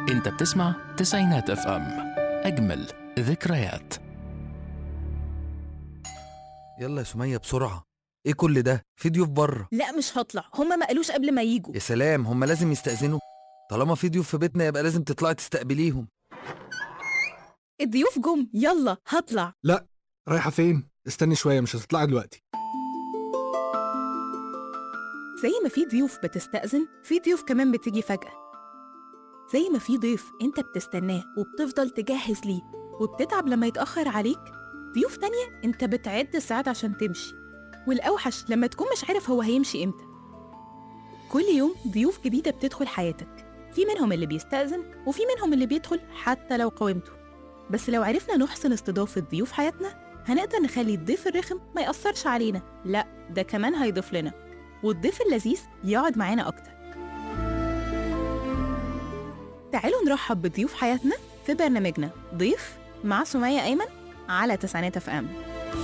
انت بتسمع تسعينات اف ام اجمل ذكريات يلا يا سمية بسرعة ايه كل ده في ضيوف بره لا مش هطلع هما ما قالوش قبل ما يجوا يا سلام هما لازم يستأذنوا طالما في ضيوف في بيتنا يبقى لازم تطلعي تستقبليهم الضيوف جم يلا هطلع لا رايحة فين؟ استني شوية مش هتطلعي دلوقتي زي ما في ضيوف بتستأذن في ضيوف كمان بتيجي فجأة زي ما في ضيف انت بتستناه وبتفضل تجهز ليه وبتتعب لما يتأخر عليك ضيوف تانية انت بتعد ساعات عشان تمشي والأوحش لما تكون مش عارف هو هيمشي امتى كل يوم ضيوف جديدة بتدخل حياتك في منهم اللي بيستأذن وفي منهم اللي بيدخل حتى لو قاومته بس لو عرفنا نحسن استضافة ضيوف حياتنا هنقدر نخلي الضيف الرخم ما يأثرش علينا لا ده كمان هيضيف لنا والضيف اللذيذ يقعد معانا أكتر تعالوا نرحب بضيوف حياتنا في برنامجنا ضيف مع سمية أيمن على تسعينات اف ام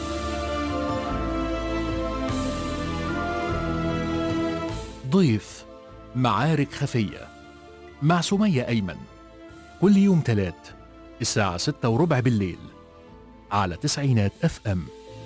ضيف معارك خفية مع سمية أيمن كل يوم تلات الساعة ستة وربع بالليل على تسعينات اف ام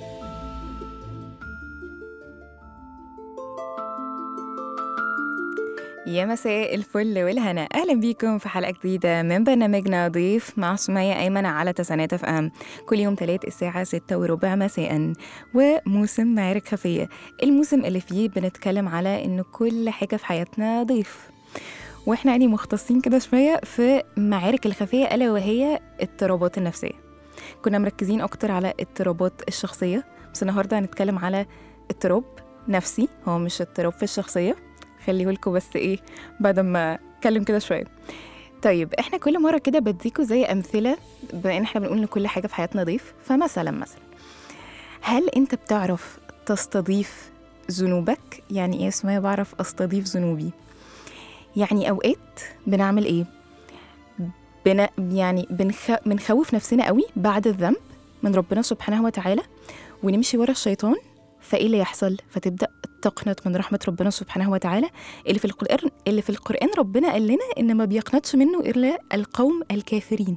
يا مساء الفل والهنا اهلا بيكم في حلقه جديده من برنامجنا ضيف مع سمية ايمن على تسعينات اف ام كل يوم تلات الساعه ستة وربع مساء وموسم معارك خفيه الموسم اللي فيه بنتكلم على ان كل حاجه في حياتنا ضيف واحنا يعني مختصين كده شويه في معارك الخفيه الا وهي اضطرابات النفسيه كنا مركزين اكتر على اضطرابات الشخصيه بس النهارده هنتكلم على اضطراب نفسي هو مش اضطراب في الشخصيه خليه لكم بس ايه بعد ما اتكلم كده شويه طيب احنا كل مره كده بديكوا زي امثله بما ان احنا بنقول ان كل حاجه في حياتنا ضيف فمثلا مثلا هل انت بتعرف تستضيف ذنوبك يعني ايه اسمها بعرف استضيف ذنوبي يعني اوقات بنعمل ايه بن يعني بنخ... بنخوف نفسنا قوي بعد الذنب من ربنا سبحانه وتعالى ونمشي ورا الشيطان فايه اللي يحصل فتبدا تقنط من رحمه ربنا سبحانه وتعالى اللي في القران اللي في القران ربنا قال لنا ان ما بيقنطش منه الا القوم الكافرين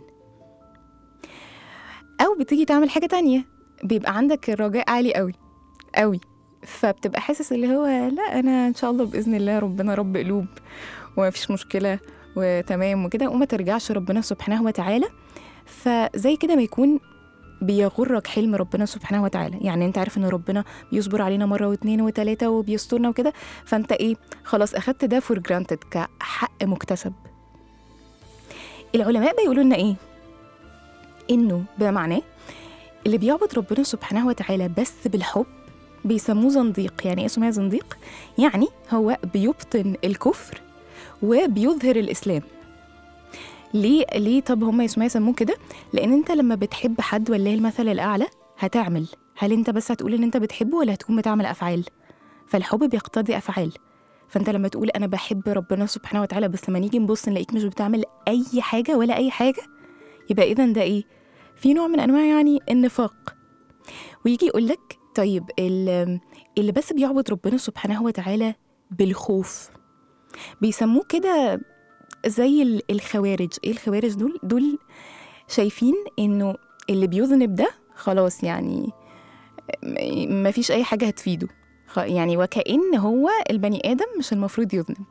او بتيجي تعمل حاجه تانية بيبقى عندك الرجاء عالي قوي قوي فبتبقى حاسس اللي هو لا انا ان شاء الله باذن الله ربنا رب قلوب ومفيش مشكله وتمام وكده وما ترجعش ربنا سبحانه وتعالى فزي كده ما يكون بيغرك حلم ربنا سبحانه وتعالى يعني انت عارف ان ربنا بيصبر علينا مره واثنين وثلاثه وبيسترنا وكده فانت ايه خلاص اخدت ده فور جرانتد كحق مكتسب العلماء بيقولوا لنا ايه انه بمعناه اللي بيعبد ربنا سبحانه وتعالى بس بالحب بيسموه زنديق يعني ايه اسمها زنديق يعني هو بيبطن الكفر وبيظهر الاسلام ليه ليه طب هم يسموه يسموه كده لان انت لما بتحب حد ولله المثل الاعلى هتعمل هل انت بس هتقول ان انت بتحبه ولا هتكون بتعمل افعال فالحب بيقتضي افعال فانت لما تقول انا بحب ربنا سبحانه وتعالى بس لما نيجي نبص نلاقيك مش بتعمل اي حاجه ولا اي حاجه يبقى اذا ده ايه في نوع من انواع يعني النفاق ويجي يقول لك طيب ال- اللي بس بيعبد ربنا سبحانه وتعالى بالخوف بيسموه كده زي ال- الخوارج ايه الخوارج دول دول شايفين انه اللي بيذنب ده خلاص يعني م- مفيش اي حاجه هتفيده خ- يعني وكأن هو البني ادم مش المفروض يذنب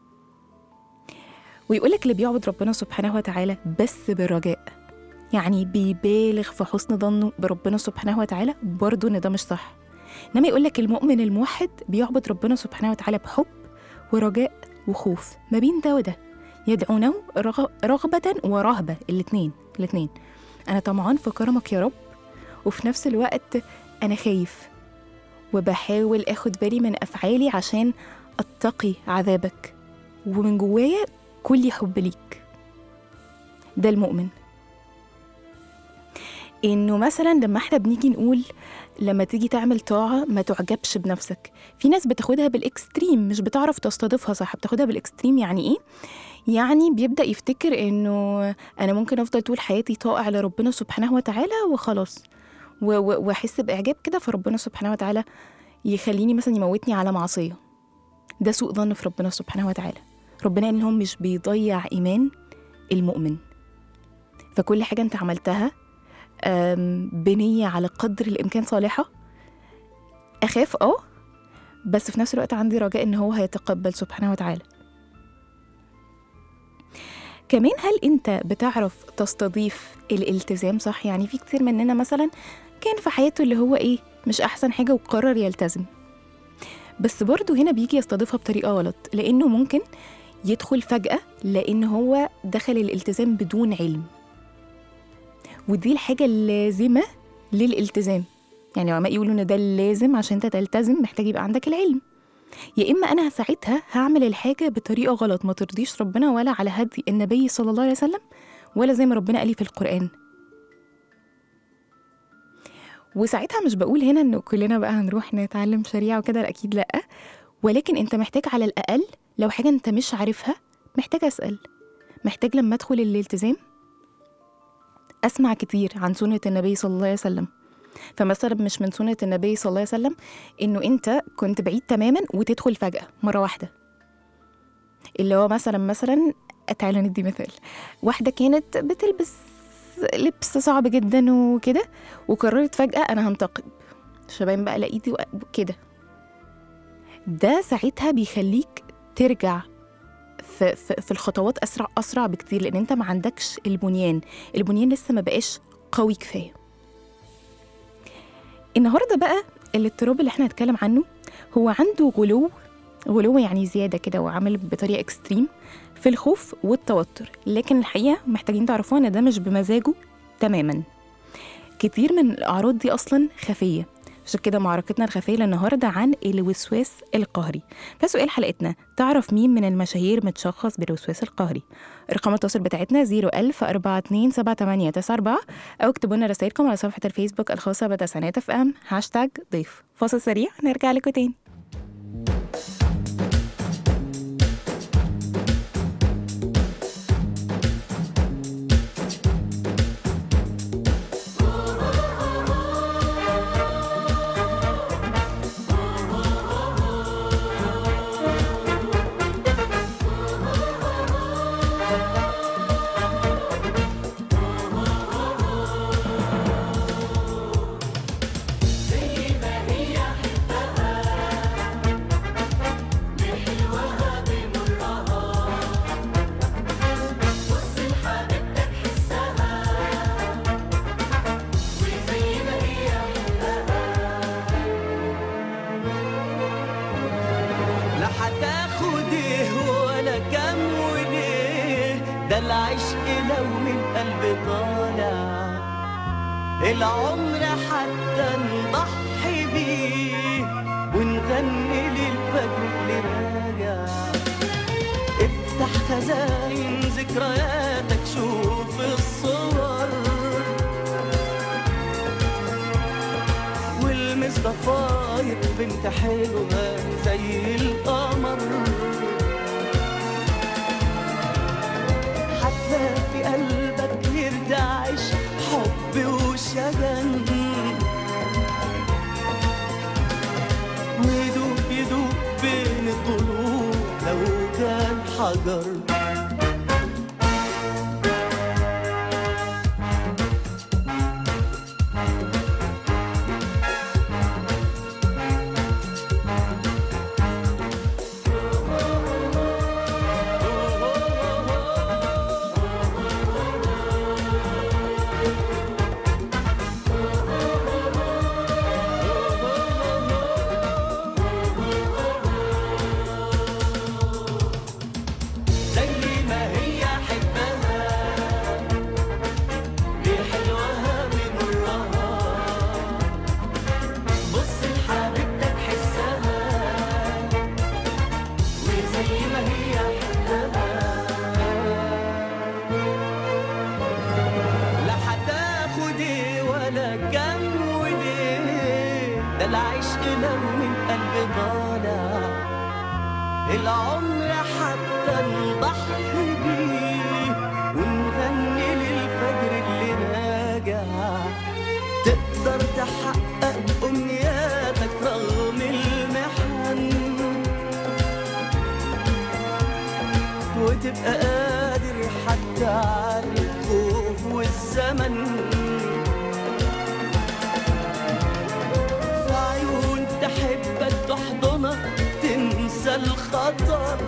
ويقولك اللي بيعبد ربنا سبحانه وتعالى بس بالرجاء يعني بيبالغ في حسن ظنه بربنا سبحانه وتعالى برضه ان ده مش صح انما يقولك المؤمن الموحد بيعبد ربنا سبحانه وتعالى بحب ورجاء وخوف ما بين ده وده يدعونه رغ- رغبة ورهبة الاتنين الاتنين أنا طمعان في كرمك يا رب وفي نفس الوقت أنا خايف وبحاول أخد بالي من أفعالي عشان أتقي عذابك ومن جوايا كل حب ليك ده المؤمن إنه مثلا لما احنا بنيجي نقول لما تيجي تعمل طاعة ما تعجبش بنفسك في ناس بتاخدها بالإكستريم مش بتعرف تستضيفها صح بتاخدها بالإكستريم يعني إيه؟ يعني بيبدأ يفتكر إنه أنا ممكن أفضل طول حياتي طائع لربنا سبحانه وتعالى وخلاص و- و- وأحس بإعجاب كده فربنا سبحانه وتعالى يخليني مثلا يموتني على معصية ده سوء ظن في ربنا سبحانه وتعالى ربنا قال إن هو مش بيضيع إيمان المؤمن فكل حاجة أنت عملتها أم، بنية على قدر الإمكان صالحة أخاف أه بس في نفس الوقت عندي رجاء إن هو هيتقبل سبحانه وتعالى كمان هل أنت بتعرف تستضيف الالتزام صح يعني في كتير مننا مثلا كان في حياته اللي هو إيه مش أحسن حاجة وقرر يلتزم بس برضه هنا بيجي يستضيفها بطريقة غلط لأنه ممكن يدخل فجأة لأن هو دخل الالتزام بدون علم ودي الحاجة اللازمة للالتزام يعني العلماء يقولوا إن ده اللازم عشان أنت تلتزم محتاج يبقى عندك العلم يا إما أنا ساعتها هعمل الحاجة بطريقة غلط ما ترضيش ربنا ولا على هدي النبي صلى الله عليه وسلم ولا زي ما ربنا قال لي في القرآن وساعتها مش بقول هنا إنه كلنا بقى هنروح نتعلم شريعة وكده لا، أكيد لأ ولكن أنت محتاج على الأقل لو حاجة أنت مش عارفها محتاج أسأل محتاج لما أدخل الالتزام أسمع كتير عن سنة النبي صلى الله عليه وسلم فمثلا مش من سنة النبي صلى الله عليه وسلم إنه أنت كنت بعيد تماما وتدخل فجأة مرة واحدة اللي هو مثلا مثلا تعالى ندي مثال واحدة كانت بتلبس لبس صعب جدا وكده وقررت فجأة أنا هنتقب شباب بقى لقيتي وكده ده ساعتها بيخليك ترجع في, في, في الخطوات اسرع اسرع بكتير لان انت ما عندكش البنيان البنيان لسه ما بقاش قوي كفايه النهارده بقى الاضطراب اللي احنا هنتكلم عنه هو عنده غلو غلو يعني زياده كده وعامل بطريقه اكستريم في الخوف والتوتر لكن الحقيقه محتاجين تعرفوا ان ده مش بمزاجه تماما كتير من الاعراض دي اصلا خفيه عشان كده معركتنا الخفية النهاردة عن الوسواس القهري فسؤال حلقتنا تعرف مين من المشاهير متشخص بالوسواس القهري رقم التواصل بتاعتنا 01000 427 أو اكتبوا لنا رسائلكم على صفحة الفيسبوك الخاصة بتسعينات اف ام هاشتاج ضيف فاصل سريع نرجع لكم تاني لا هتاخد ايه ولا كام وليه ده العشق لو من قلب طالع العمر حتى نضحي بيه ونغني للفجر اللي راجع افتح خزائن ذكرياتك شوف الصور والمس ضفاير بنت حلوة زي القمر حتى في قلبك يرتعش حب وشجن ويدوب يدوب بين الضلوع لو كان حجر زي ما هي حبها بحلوها بمرها بص لحبيبتك حسها وزي ما هي حبها لا هتاخد ايه ولا كم وليه ده العشق لو من قلب ضالع العمر حتى نضحي بيه ونغني للفجر اللي راجع تقدر تحقق أمنياتك رغم المحن وتبقى قادر حتى على الخوف والزمن في عيون تحبك تحضنك تنسى الخطر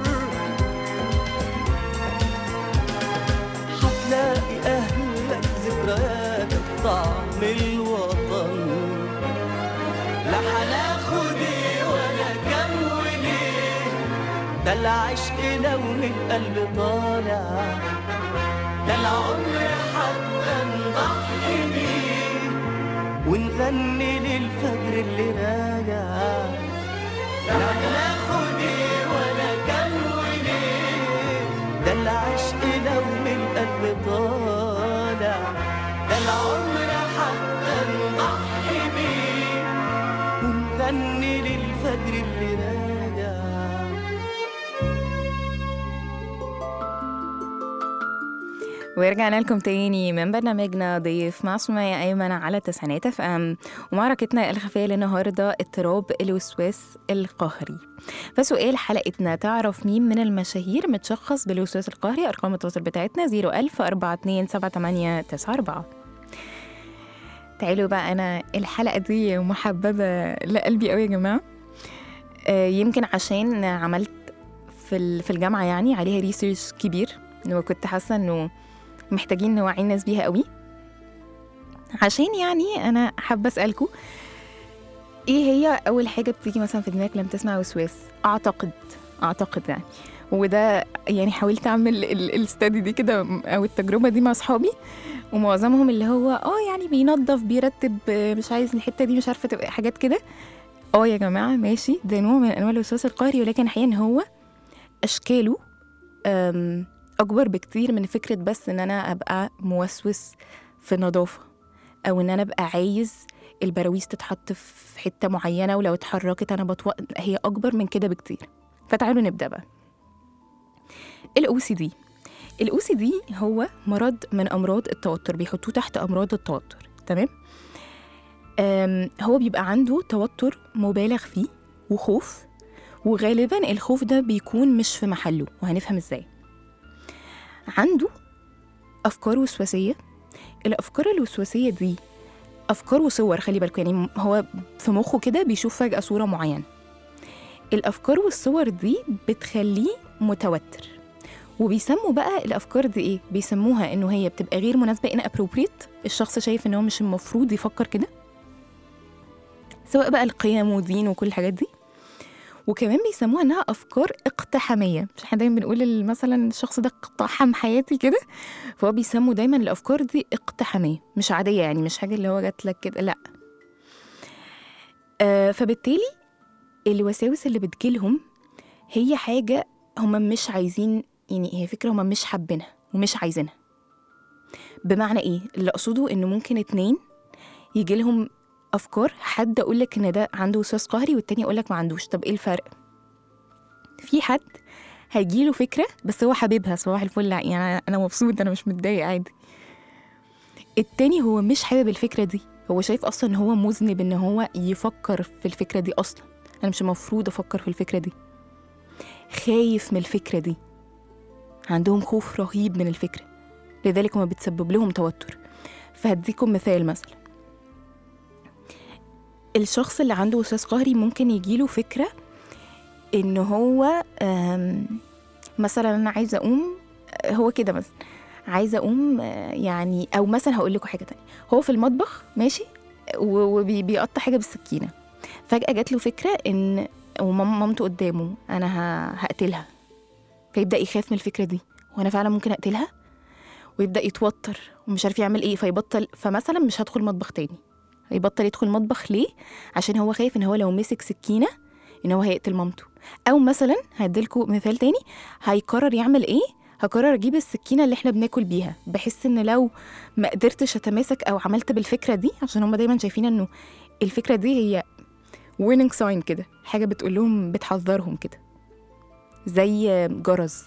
هتلاقي أهلك ذكرياتك طعم الوطن لا هناخد ايه ولا كم وليه ده العشق لو من القلب طالع ده العمر حتى نضحي بيه ونغني للفجر اللي راجع لا هناخد ايه ولا كم وليه ده العشق لو من القلب طالع ده العمر حتى نضحي بيه ونغني للفجر اللي راجع ورجعنا لكم تاني من برنامجنا ضيف مع سمية أيمن على تسعينات اف ام ومعركتنا الخفية للنهاردة اضطراب الوسواس القهري فسؤال حلقتنا تعرف مين من المشاهير متشخص بالوسواس القهري أرقام التواصل بتاعتنا 01000 427 تعالوا بقى أنا الحلقة دي محببة لقلبي قوي يا جماعة آه، يمكن عشان عملت في ال- في الجامعة يعني عليها ريسيرش كبير وكنت حاسة إنه محتاجين نوعي الناس بيها قوي عشان يعني انا حابه اسالكم ايه هي اول حاجه بتيجي مثلا في دماغك لما تسمع وسواس اعتقد اعتقد يعني وده يعني حاولت اعمل الاستادي دي كده او التجربه دي مع اصحابي ومعظمهم اللي هو اه يعني بينظف بيرتب آه، مش عايز الحته دي مش عارفه تبقى حاجات كده اه يا جماعه ماشي ده نوع من انواع الوسواس القهري ولكن الحقيقه ان هو اشكاله أم، اكبر بكتير من فكره بس ان انا ابقى موسوس في النظافه او ان انا ابقى عايز البراويز تتحط في حته معينه ولو اتحركت انا بطوق هي اكبر من كده بكتير فتعالوا نبدا بقى الاو سي دي الاو سي دي هو مرض من امراض التوتر بيحطوه تحت امراض التوتر تمام أم، هو بيبقى عنده توتر مبالغ فيه وخوف وغالبا الخوف ده بيكون مش في محله وهنفهم ازاي عنده افكار وسواسيه الافكار الوسواسيه دي افكار وصور خلي بالكم يعني هو في مخه كده بيشوف فجاه صوره معينه الافكار والصور دي بتخليه متوتر وبيسموا بقى الافكار دي ايه بيسموها انه هي بتبقى غير مناسبه ان ابروبريت الشخص شايف ان هو مش المفروض يفكر كده سواء بقى القيم والدين وكل الحاجات دي وكمان بيسموها انها افكار اقتحاميه مش احنا دايما بنقول ال- مثلا الشخص ده اقتحم حياتي كده فهو بيسموا دايما الافكار دي اقتحاميه مش عاديه يعني مش حاجه اللي هو جات لك كده لا آه فبالتالي الوساوس اللي بتجيلهم هي حاجه هم مش عايزين يعني هي فكره هم مش حابينها ومش عايزينها بمعنى ايه اللي اقصده انه ممكن اتنين يجي لهم افكار حد اقول لك ان ده عنده وسواس قهري والتاني يقول لك ما عندوش طب ايه الفرق في حد هيجيله فكره بس هو حاببها صباح الفل يعني انا مبسوط انا مش متضايق عادي التاني هو مش حابب الفكره دي هو شايف اصلا ان هو مذنب ان هو يفكر في الفكره دي اصلا انا مش المفروض افكر في الفكره دي خايف من الفكره دي عندهم خوف رهيب من الفكره لذلك هما بتسبب لهم توتر فهديكم مثال مثلا الشخص اللي عنده وسواس قهري ممكن يجيله فكرة إن هو آم، مثلا أنا عايزة أقوم آه، هو كده مثلا عايزة أقوم آه، يعني أو مثلا هقول لكم حاجة تانية هو في المطبخ ماشي وبيقطع حاجة بالسكينة فجأة جات له فكرة إن ومامته قدامه أنا ه- هقتلها فيبدأ يخاف من الفكرة دي وأنا فعلا ممكن أقتلها ويبدأ يتوتر ومش عارف يعمل إيه فيبطل فمثلا مش هدخل مطبخ تاني يبطل يدخل المطبخ ليه عشان هو خايف ان هو لو مسك سكينه ان هو هيقتل مامته او مثلا هديلكوا مثال تاني هيقرر يعمل ايه هقرر اجيب السكينه اللي احنا بناكل بيها بحس ان لو ما قدرتش اتماسك او عملت بالفكره دي عشان هم دايما شايفين انه الفكره دي هي warning sign كده حاجه بتقول لهم بتحذرهم كده زي جرس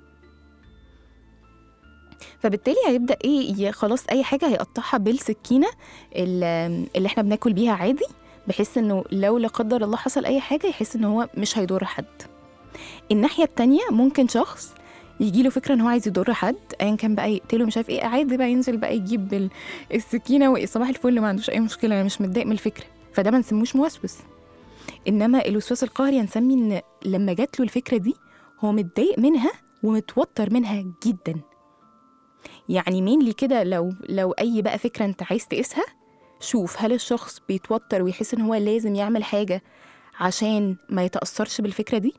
فبالتالي هيبدا ايه ي- خلاص اي حاجه هيقطعها بالسكينه ال- اللي احنا بناكل بيها عادي بحيث انه لو لا قدر الله حصل اي حاجه يحس ان هو مش هيضر حد الناحيه التانية ممكن شخص يجي له فكره ان هو عايز يضر حد ايا كان بقى يقتله مش عارف ايه عادي بقى ينزل بقى يجيب بال- السكينه وصباح الفل ما عندوش اي مشكله انا مش متضايق من الفكره فده ما نسموش موسوس انما الوسواس القهري هنسمي ان لما جات له الفكره دي هو متضايق منها ومتوتر منها جدا يعني مين لي كده لو لو اي بقى فكره انت عايز تقيسها شوف هل الشخص بيتوتر ويحس ان هو لازم يعمل حاجه عشان ما يتاثرش بالفكره دي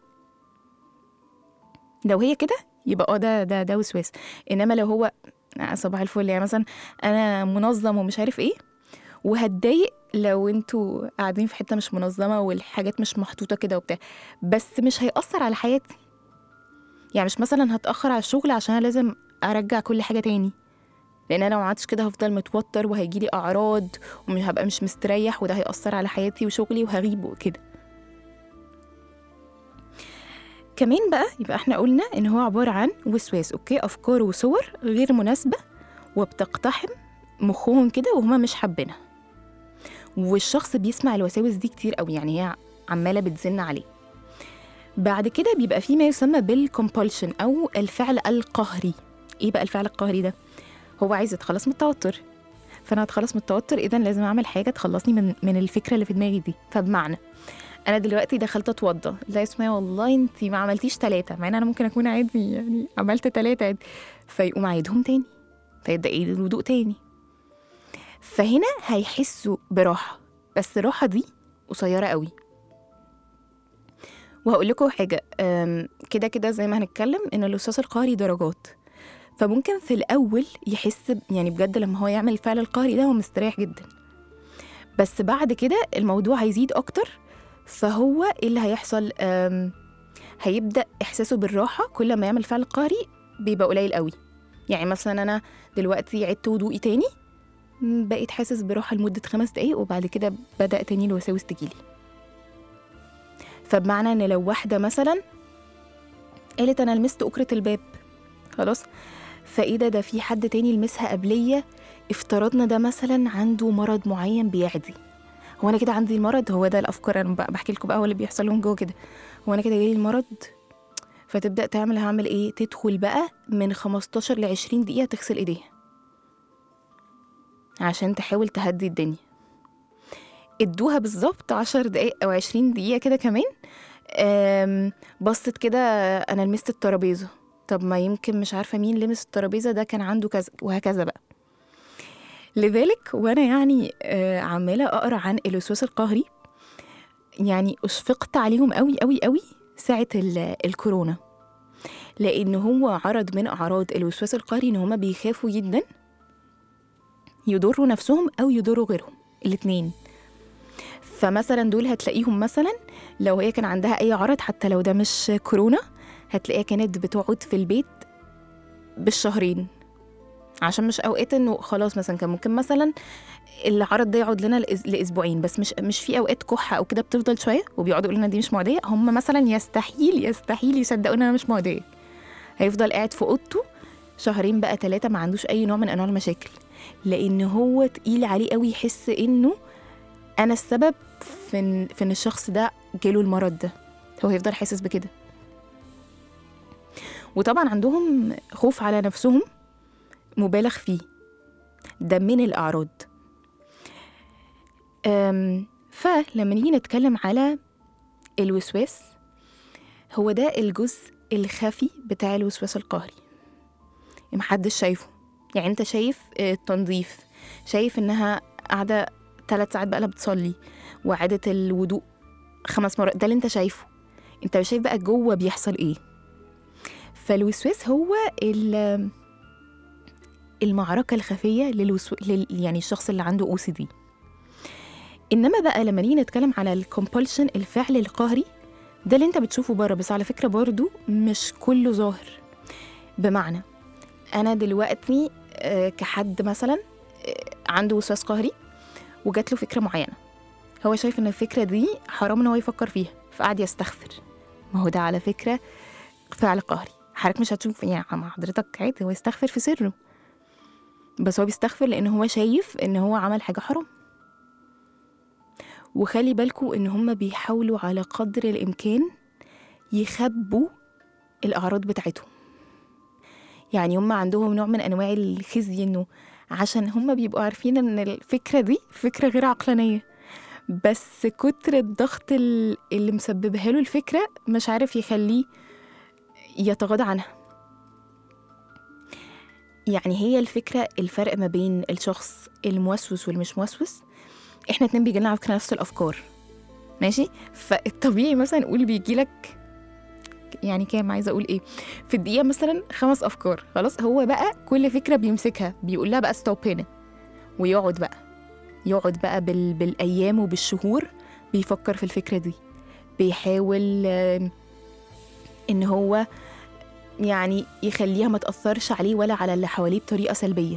لو هي كده يبقى اه ده ده ده وسواس انما لو هو آه، صباح الفل يعني مثلا انا منظم ومش عارف ايه وهتضايق لو انتوا قاعدين في حته مش منظمه والحاجات مش محطوطه كده وبتاع بس مش هيأثر على حياتي يعني مش مثلا هتأخر على الشغل عشان أنا لازم ارجع كل حاجه تاني لان انا لو ما عملتش كده هفضل متوتر وهيجيلي اعراض ومش هبقى مش مستريح وده هيأثر على حياتي وشغلي وهغيب وكده كمان بقى يبقى احنا قلنا ان هو عباره عن وسواس اوكي افكار وصور غير مناسبه وبتقتحم مخهم كده وهما مش حابينها والشخص بيسمع الوساوس دي كتير قوي يعني هي عماله بتزن عليه بعد كده بيبقى في ما يسمى بالكومبulsion او الفعل القهري ايه بقى الفعل القهري ده هو عايز يتخلص من التوتر فانا هتخلص من التوتر اذا لازم اعمل حاجه تخلصني من من الفكره اللي في دماغي دي فبمعنى انا دلوقتي دخلت اتوضى لا اسمها والله انت ما عملتيش ثلاثه مع ان انا ممكن اكون عادي يعني عملت ثلاثه عادي فيقوم عيدهم تاني فيبدا يعيد الوضوء تاني فهنا هيحسوا براحه بس الراحه دي قصيره قوي وهقول لكم حاجه أم، كده كده زي ما هنتكلم ان الوسواس القهري درجات فممكن في الاول يحس ب- يعني بجد لما هو يعمل الفعل القهري ده هو مستريح جدا بس بعد كده الموضوع هيزيد اكتر فهو ايه اللي هيحصل أم، هيبدا احساسه بالراحه كل ما يعمل فعل قهري بيبقى قليل قوي يعني مثلا انا دلوقتي عدت وضوئي تاني م، بقيت حاسس براحه لمده خمس دقايق وبعد كده بدا تاني الوساوس تجيلي فبمعنى ان لو واحده مثلا قالت انا لمست اكره الباب خلاص فايه ده ده في حد تاني لمسها قبليه افترضنا ده مثلا عنده مرض معين بيعدي هو انا كده عندي المرض هو ده الافكار انا بقى بحكي لكم بقى هو اللي بيحصل لهم جوه كده هو انا كده جالي المرض فتبدا تعمل هعمل ايه تدخل بقى من 15 ل 20 دقيقه تغسل ايديها عشان تحاول تهدي الدنيا ادوها بالظبط 10 دقايق او 20 دقيقه كده كمان أم، بصت كده انا لمست الترابيزه طب ما يمكن مش عارفه مين لمس الترابيزه ده كان عنده كذا وهكذا بقى لذلك وانا يعني آه، عماله اقرا عن الوسواس القهري يعني اشفقت عليهم قوي قوي قوي ساعه ال- الكورونا لان هو عرض من اعراض الوسواس القهري ان هما بيخافوا جدا يضروا نفسهم او يضروا غيرهم الاتنين فمثلا دول هتلاقيهم مثلا لو هي كان عندها اي عرض حتى لو ده مش كورونا هتلاقيها كانت بتقعد في البيت بالشهرين عشان مش اوقات انه خلاص مثلا كان ممكن مثلا العرض ده يقعد لنا لأس- لاسبوعين بس مش مش في اوقات كحه او كده بتفضل شويه وبيقعدوا يقولوا لنا دي مش معديه هم مثلا يستحيل يستحيل يصدقوا ان انا مش معديه هيفضل قاعد في اوضته شهرين بقى ثلاثه ما عندوش اي نوع من انواع المشاكل لان هو تقيل عليه قوي يحس انه انا السبب في ان في ان الشخص ده جاله المرض ده هو هيفضل حاسس بكده وطبعا عندهم خوف على نفسهم مبالغ فيه ده من الأعراض أم، فلما نيجي نتكلم على الوسواس هو ده الجزء الخفي بتاع الوسواس القهري محدش شايفه يعني انت شايف آه، التنظيف شايف انها قاعدة ثلاث ساعات بقى بتصلي وعادة الوضوء خمس مرات ده اللي انت شايفه انت مش شايف بقى جوه بيحصل ايه فالوسواس هو ال- المعركة الخفية للوسو... لل... يعني الشخص اللي عنده او سي دي انما بقى لما نيجي نتكلم على الكومبulsion الفعل القهري ده اللي انت بتشوفه بره بس على فكرة برضو مش كله ظاهر بمعنى انا دلوقتي آه، كحد مثلا آه، عنده وسواس قهري وجات له فكرة معينة هو شايف ان الفكرة دي حرام ان هو يفكر فيها فقعد يستغفر ما هو ده على فكرة فعل قهري حضرتك مش هتشوف يعني مع حضرتك عادي هو يستغفر في سره بس هو بيستغفر لان هو شايف ان هو عمل حاجة حرام وخلي بالكوا ان هم بيحاولوا على قدر الامكان يخبوا الاعراض بتاعتهم يعني هم عندهم نوع من انواع الخزي انه عشان هم بيبقوا عارفين ان الفكره دي فكره غير عقلانيه بس كتر الضغط ال- اللي مسببها له الفكره مش عارف يخليه يتغاضى عنها يعني هي الفكره الفرق ما بين الشخص الموسوس والمش موسوس احنا اتنين بيجيلنا على فكره نفس الافكار ماشي فالطبيعي مثلا نقول بيجيلك يعني كام عايزه اقول ايه في الدقيقه مثلا خمس افكار خلاص هو بقى كل فكره بيمسكها بيقول لها بقى ستوب هنا ويقعد بقى يقعد بقى بال... بالايام وبالشهور بيفكر في الفكره دي بيحاول آم، ان هو يعني يخليها ما تاثرش عليه ولا على اللي حواليه بطريقه سلبيه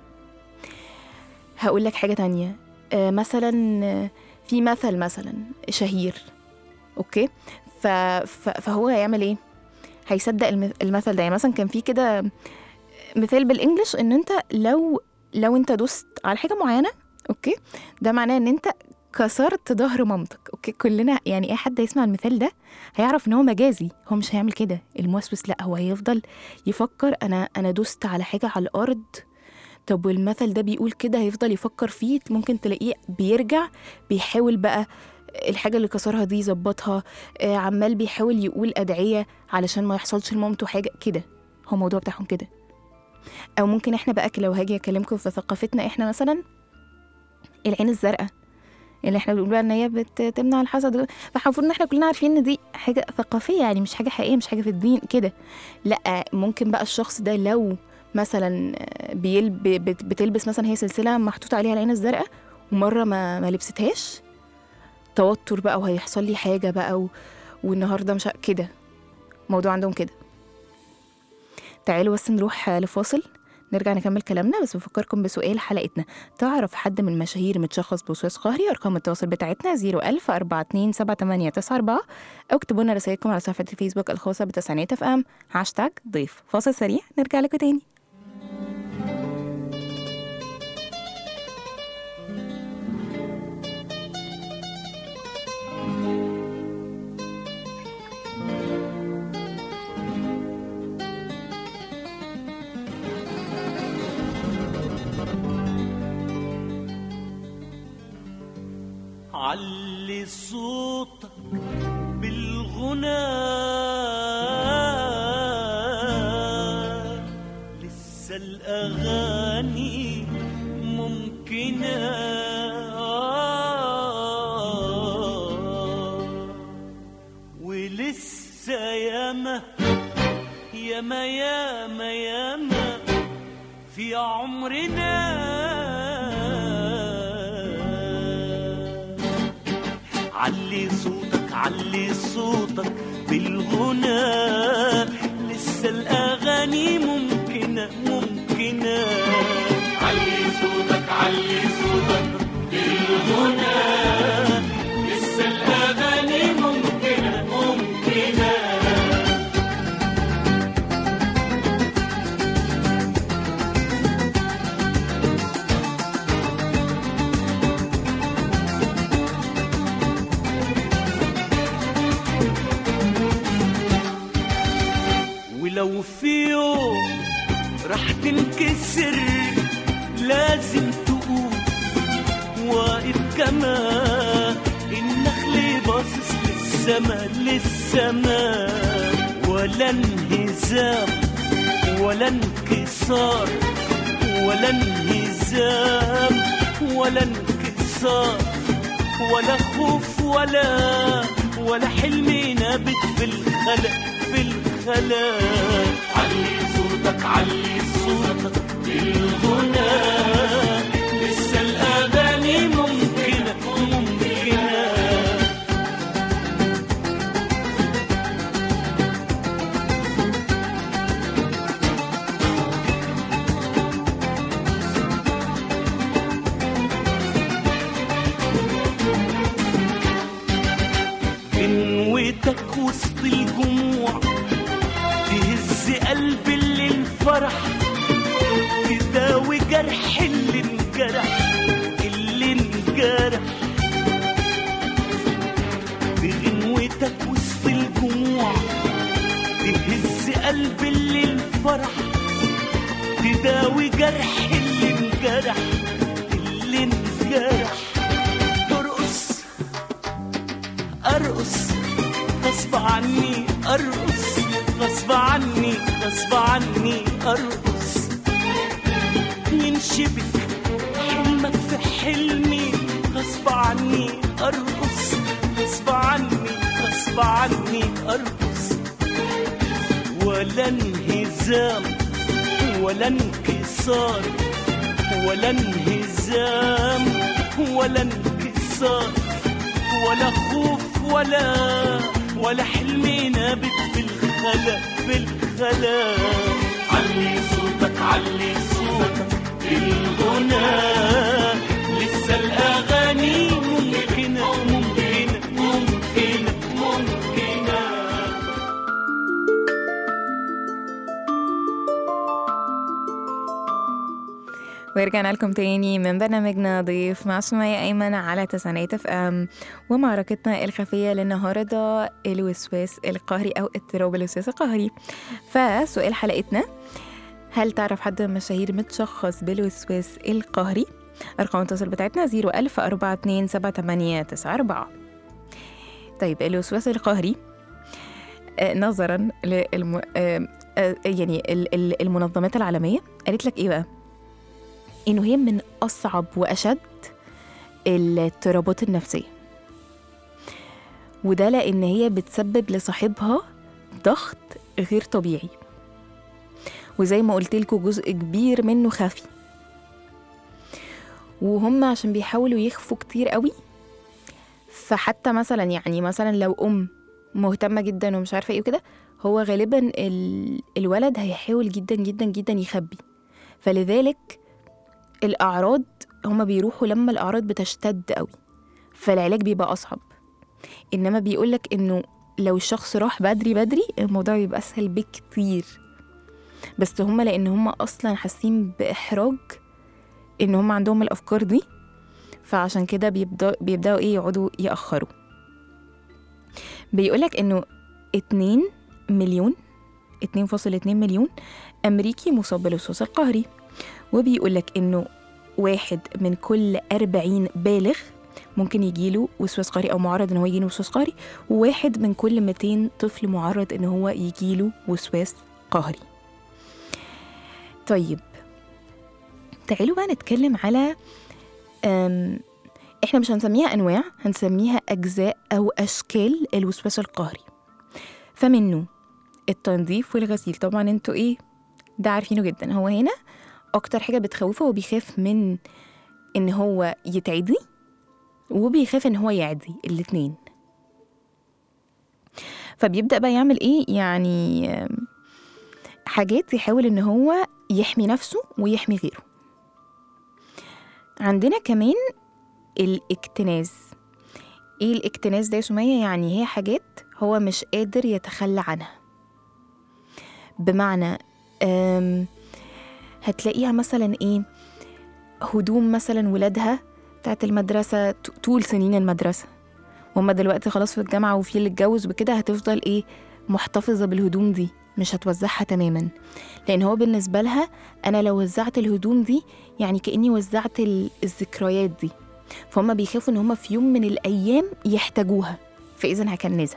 هقول لك حاجه تانية آه، مثلا آه، في مثل مثلا شهير اوكي ف... ف... فهو هيعمل ايه هيصدق الم- المثل ده يعني مثلا كان في كده مثال بالانجلش ان انت لو لو انت دوست على حاجه معينه اوكي ده معناه ان انت كسرت ظهر مامتك اوكي كلنا يعني اي حد يسمع المثال ده هيعرف ان هو مجازي هو مش هيعمل كده الموسوس لا هو هيفضل يفكر انا انا دوست على حاجه على الارض طب والمثل ده بيقول كده هيفضل يفكر فيه ممكن تلاقيه بيرجع بيحاول بقى الحاجة اللي كسرها دي يظبطها آه، عمال بيحاول يقول أدعية علشان ما يحصلش لمامته حاجة كده هو الموضوع بتاعهم كده أو ممكن إحنا بقى لو هاجي أكلمكم في ثقافتنا إحنا مثلا العين الزرقاء اللي احنا بنقول بقى ان هي بتمنع الحسد فالمفروض ان احنا كلنا عارفين ان دي حاجه ثقافيه يعني مش حاجه حقيقيه مش حاجه في الدين كده لا ممكن بقى الشخص ده لو مثلا بيلب بت- بتلبس مثلا هي سلسله محطوط عليها العين الزرقاء ومره ما ما لبستهاش توتر بقى وهيحصل لي حاجه بقى و... والنهارده مش ه- كده موضوع عندهم كده تعالوا بس نروح لفاصل نرجع نكمل كلامنا بس بفكركم بسؤال حلقتنا تعرف حد من المشاهير متشخص بوسواس قهري ارقام التواصل بتاعتنا 01000 427 او اكتبوا لنا رسائلكم على صفحه الفيسبوك الخاصه بتسعينات اف ام هاشتاج ضيف فاصل سريع نرجع لكم تاني علي صوتك بالغنى لسه الأغاني ممكنة ولسه ياما ياما ياما ياما في عمرنا علي صوتك علي صوتك بالغنى لسه الأغاني ممكنة ممكنة علي صوتك علي صوتك بالغنى لسه الأغاني ممكنة ممكنة ولو في يوم راح تنكسر لازم تقوم واقف كما النخل باصص للسما للسما ولا انهزام ولا انكسار ولا انهزام ولا انكسار ولا خوف ولا ولا حلم نابت في الخلق في الخلق علي صوتك علي صوتك بالغنى لسه الأغاني ممكنة ممكنة بنوتك وسط الجموع تهز قلب اللي انفرح تداوي جرح اللي انجرح اللي انجرح بغنوتك وسط الجموع تهز قلب اللي انفرح تداوي جرح اللي انجرح اللي انجرح ارقص ارقص غصب عني ارقص غصب عني غصب عني ارقص ينشبك حلمك في حلمي غصب عني ارقص غصب عني غصب عني ارقص ولا انهزام ولا انكسار ولا انهزام ولا انكسار ولا خوف ولا ولا حلم نابت بالخلا بالخلا علي صوتك علي صوتك بالغنى لسه الاغاني ممكنه ممكنه ممكنه ممكنه ورجعنا لكم تاني من برنامجنا ضيف مع سمية أيمن على تسعينات اف ام ومعركتنا الخفية للنهاردة الوسواس القهري أو اضطراب الوسواس القهري فسؤال حلقتنا هل تعرف حد من المشاهير متشخص بالوسواس القهري؟ أرقام التواصل بتاعتنا 010427894 طيب الوسواس القهري آه، نظرا للم... آه، آه، يعني ال- ال- المنظمات العالمية قالت لك إيه بقى؟ إنه هي من أصعب وأشد الاضطرابات النفسية وده لأن هي بتسبب لصاحبها ضغط غير طبيعي وزي ما قلت لكم جزء كبير منه خفي وهم عشان بيحاولوا يخفوا كتير قوي فحتى مثلا يعني مثلا لو أم مهتمة جدا ومش عارفة ايه وكده هو غالبا ال... الولد هيحاول جدا جدا جدا يخبي فلذلك الأعراض هما بيروحوا لما الأعراض بتشتد قوي فالعلاج بيبقى أصعب إنما بيقولك إنه لو الشخص راح بدري بدري الموضوع بيبقى أسهل بكتير بس هما لأن هما أصلا حاسين بإحراج إن هما عندهم الأفكار دي فعشان كده بيبدأ بيبدأوا إيه يقعدوا يأخروا بيقولك إنه اتنين مليون اتنين فاصل اتنين مليون أمريكي مصاب بالوسواس القهري وبيقولك إنه واحد من كل أربعين بالغ ممكن يجيله وسواس قهري أو معرض إن هو يجيله وسواس قهري وواحد من كل 200 طفل معرض إن هو يجيله وسواس قهري طيب تعالوا بقى نتكلم على أم احنا مش هنسميها انواع هنسميها اجزاء او اشكال الوسواس القهري فمنه التنظيف والغسيل طبعا انتوا ايه ده عارفينه جدا هو هنا اكتر حاجه بتخوفه هو بيخاف من ان هو يتعدي وبيخاف ان هو يعدي الاتنين فبيبدا بقى يعمل ايه يعني آم، حاجات يحاول ان هو يحمي نفسه ويحمي غيره عندنا كمان الاكتناز ايه الاكتناز ده يا سمية يعني هي حاجات هو مش قادر يتخلى عنها بمعنى أم هتلاقيها مثلا ايه هدوم مثلا ولادها بتاعت المدرسة ط- طول سنين المدرسة وهم دلوقتي خلاص في الجامعة وفي اللي اتجوز وكده هتفضل ايه محتفظة بالهدوم دي مش هتوزعها تماما لان هو بالنسبة لها انا لو وزعت الهدوم دي يعني كأني وزعت ال- الذكريات دي فهم بيخافوا ان هم في يوم من الايام يحتاجوها فاذا هكنزها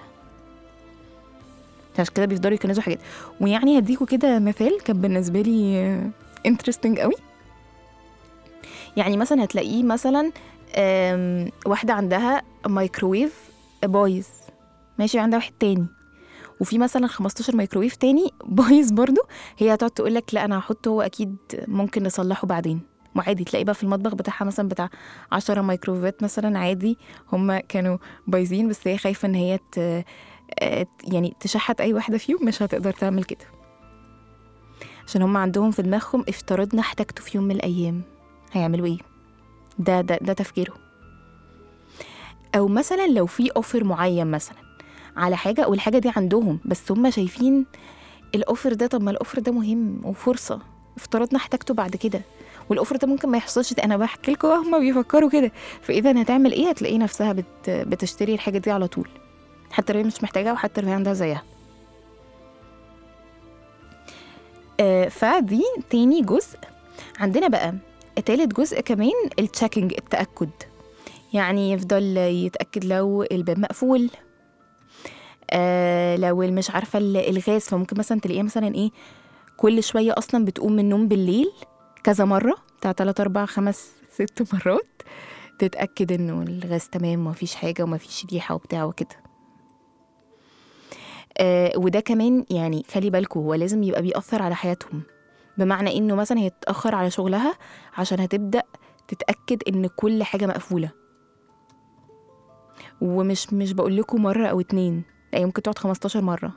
عشان كده بيفضلوا يكنزوا حاجات ويعني هديكوا كده مثال كان بالنسبه لي انترستنج قوي يعني مثلا هتلاقيه مثلا آم، واحده عندها مايكروويف بايظ ماشي عندها واحد تاني وفي مثلا 15 مايكروويف تاني بايظ برضو هي هتقعد تقول لك لا انا هحطه هو اكيد ممكن نصلحه بعدين وعادي تلاقي بقى في المطبخ بتاعها مثلا بتاع 10 مايكروويفات مثلا عادي هم كانوا بايظين بس هي خايفه ان هي ت... آه، يعني تشحت اي واحده فيهم مش هتقدر تعمل كده عشان هم عندهم في دماغهم افترضنا احتاجته في يوم من الايام هيعملوا ايه ده ده ده تفكيرهم او مثلا لو في اوفر معين مثلا على حاجه والحاجه دي عندهم بس هم شايفين الاوفر ده طب ما الاوفر ده مهم وفرصه افترضنا احتاجته بعد كده والاوفر ده ممكن ما يحصلش ده انا بحكي لكم هم بيفكروا كده فاذا هتعمل ايه هتلاقي نفسها بت بتشتري الحاجه دي على طول حتى لو هي مش محتاجاها وحتى لو هي عندها زيها آه فدي تاني جزء عندنا بقى تالت جزء كمان التشيكينج التأكد يعني يفضل يتأكد لو الباب مقفول آه لو مش عارفة ال- الغاز فممكن مثلا تلاقيها مثلا ايه كل شوية أصلا بتقوم من النوم بالليل كذا مرة بتاع تلات أربع خمس ست مرات تتأكد إنه الغاز تمام ومفيش حاجة ومفيش ريحة وبتاع وكده آه وده كمان يعني خلي بالكوا هو لازم يبقى بيأثر على حياتهم بمعنى إنه مثلا هي تتأخر على شغلها عشان هتبدأ تتأكد إن كل حاجة مقفولة ومش مش بقول لكم مرة أو اتنين لا هي ممكن تقعد 15 مرة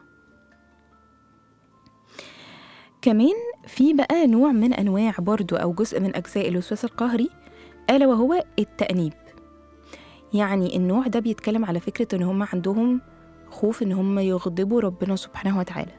كمان في بقى نوع من أنواع برضو أو جزء من أجزاء الوسواس القهري ألا وهو التأنيب يعني النوع ده بيتكلم على فكرة إن هم عندهم خوف إن هم يغضبوا ربنا سبحانه وتعالى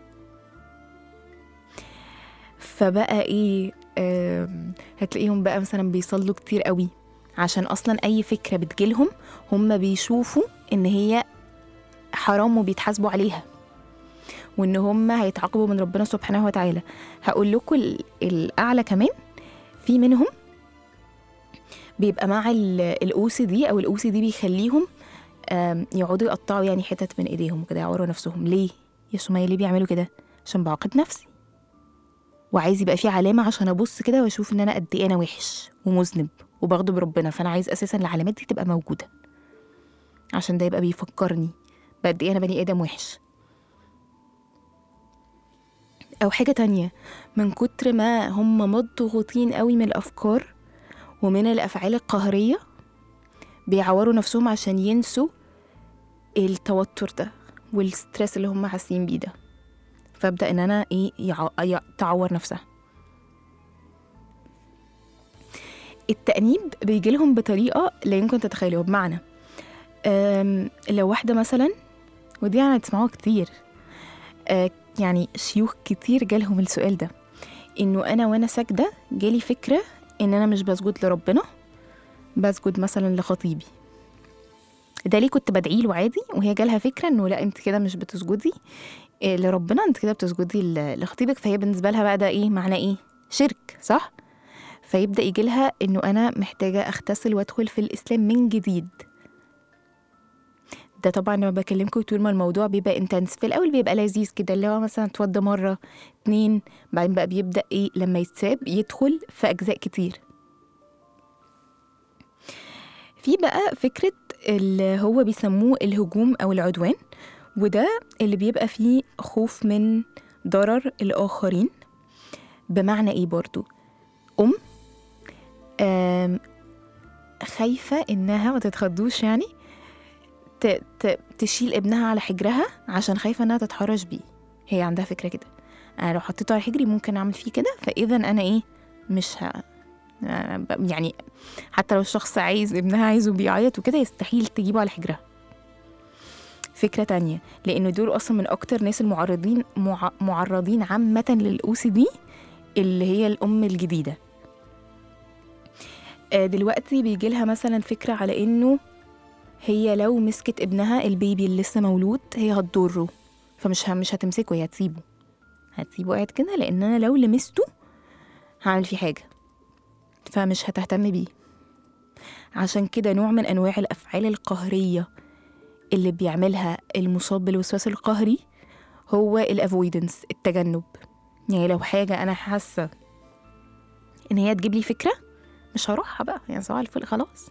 فبقى إيه آم، هتلاقيهم بقى مثلا بيصلوا كتير قوي عشان أصلا أي فكرة بتجيلهم هم بيشوفوا إن هي حرام وبيتحاسبوا عليها وإن هم هيتعاقبوا من ربنا سبحانه وتعالى هقول لكم ال- الأعلى كمان في منهم بيبقى مع الاو سي دي او الاو سي دي بيخليهم آم، يقعدوا يقطعوا يعني حتت من ايديهم وكده يعوروا نفسهم ليه يا سمية ليه بيعملوا كده عشان بعاقب نفسي وعايز يبقى في علامة عشان أبص كده وأشوف إن أنا قد إيه أنا وحش ومذنب وبغضب ربنا فأنا عايز أساسا العلامات دي تبقى موجودة عشان ده يبقى بيفكرني بقد إيه أنا بني آدم وحش أو حاجة تانية من كتر ما هم مضغوطين قوي من الأفكار ومن الأفعال القهرية بيعوروا نفسهم عشان ينسوا التوتر ده والستريس اللي هم حاسين بيه ده فابدا ان انا ايه يع... يع... تعور نفسها التأنيب بيجي لهم بطريقة لا يمكن تتخيلوها بمعنى أم، لو واحدة مثلا ودي يعني هتسمعوها كتير أه، يعني شيوخ كتير جالهم السؤال ده انه انا وانا ساجدة جالي فكرة ان انا مش بسجد لربنا بسجد مثلا لخطيبي ده ليه كنت بدعي له عادي وهي جالها فكرة انه لا انت كده مش بتسجدي إيه لربنا انت كده بتسجدي ل- لخطيبك فهي بالنسبه لها بقى ده ايه معناه ايه شرك صح فيبدا يجي لها انه انا محتاجه اغتسل وادخل في الاسلام من جديد ده طبعا لما بكلمكم طول ما الموضوع بيبقى انتنس في الاول بيبقى لذيذ كده اللي هو مثلا اتوضى مره اتنين بعدين بقى بيبدا ايه لما يتساب يدخل في اجزاء كتير في بقى فكره اللي هو بيسموه الهجوم او العدوان وده اللي بيبقى فيه خوف من ضرر الآخرين بمعنى إيه برضو أم آم، خايفة إنها ما تتخضوش يعني ت- ت- تشيل ابنها على حجرها عشان خايفة إنها تتحرش بيه هي عندها فكرة كده أنا لو حطيته على حجري ممكن أعمل فيه كده فإذا أنا إيه مش ه... آه، ب- يعني حتى لو الشخص عايز ابنها عايزه بيعيط وكده يستحيل تجيبه على حجرها فكرة تانية لأن دول أصلا من أكتر ناس المعرضين مع... معرضين عامة للأو سي دي اللي هي الأم الجديدة آه، دلوقتي بيجي لها مثلا فكرة على إنه هي لو مسكت ابنها البيبي اللي لسه مولود هي هتضره فمش ه... مش هتمسكه هي هتسيبه هتسيبه قاعد كده لأن أنا لو لمسته هعمل فيه حاجة فمش هتهتم بيه عشان كده نوع من أنواع الأفعال القهرية اللي بيعملها المصاب بالوسواس القهري هو الافويدنس التجنب يعني لو حاجة أنا حاسة إن هي تجيب لي فكرة مش هروحها بقى يعني صباح الفل خلاص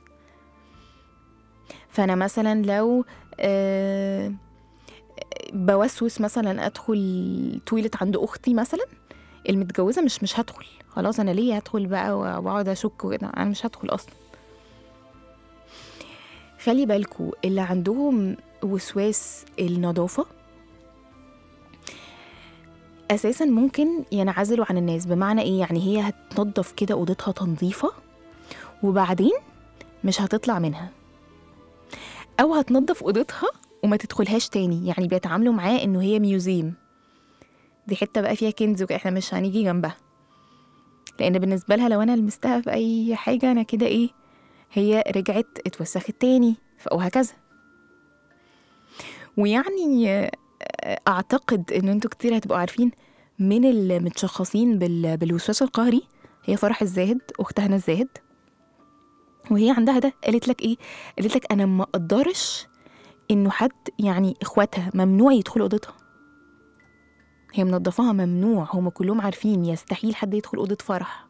فأنا مثلا لو آه بوسوس مثلا أدخل تويلت عند أختي مثلا المتجوزة مش مش هدخل خلاص أنا ليه هدخل بقى وأقعد أشك وكده أنا مش هدخل أصلا خلي بالكوا اللي عندهم وسواس النظافة أساسا ممكن ينعزلوا عن الناس بمعنى إيه يعني هي هتنظف كده أوضتها تنظيفة وبعدين مش هتطلع منها أو هتنظف أوضتها وما تدخلهاش تاني يعني بيتعاملوا معاه إنه هي ميوزيم دي حتة بقى فيها كنز وكده احنا مش هنيجي جنبها لأن بالنسبة لها لو أنا لمستها في أي حاجة أنا كده إيه هي رجعت اتوسخت تاني ف- وهكذا ويعني آه، اعتقد ان انتوا كتير هتبقوا عارفين من المتشخصين بال... بالوسواس القهري هي فرح الزاهد اخت هنا الزاهد وهي عندها ده قالت لك ايه قالت لك انا ما اقدرش انه حد يعني اخواتها ممنوع يدخلوا اوضتها هي منظفاها ممنوع هما كلهم عارفين يستحيل حد يدخل اوضه فرح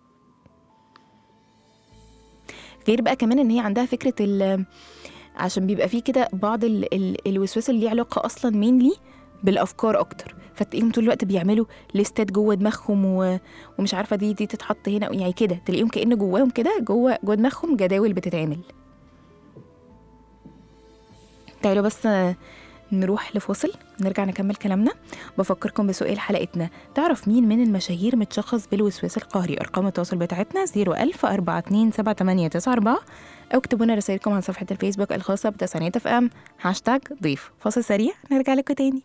غير بقى كمان ان هي عندها فكره ال عشان بيبقى فيه كده بعض ال ال الوسواس اللي ليه علاقه اصلا مينلي بالافكار اكتر فتلاقيهم طول الوقت بيعملوا ليستات جوه دماغهم و... ومش عارفه دي دي تتحط هنا يعني كده تلاقيهم كأن جواهم كده جوه جوه دماغهم جداول بتتعمل تعالوا بس نروح لفاصل نرجع نكمل كلامنا بفكركم بسؤال حلقتنا تعرف مين من المشاهير متشخص بالوسواس القهري ارقام التواصل بتاعتنا 01000 427 او اكتبوا لنا رسائلكم على صفحه الفيسبوك الخاصه بتسعينات اف ام هاشتاج ضيف فاصل سريع نرجع لكم تاني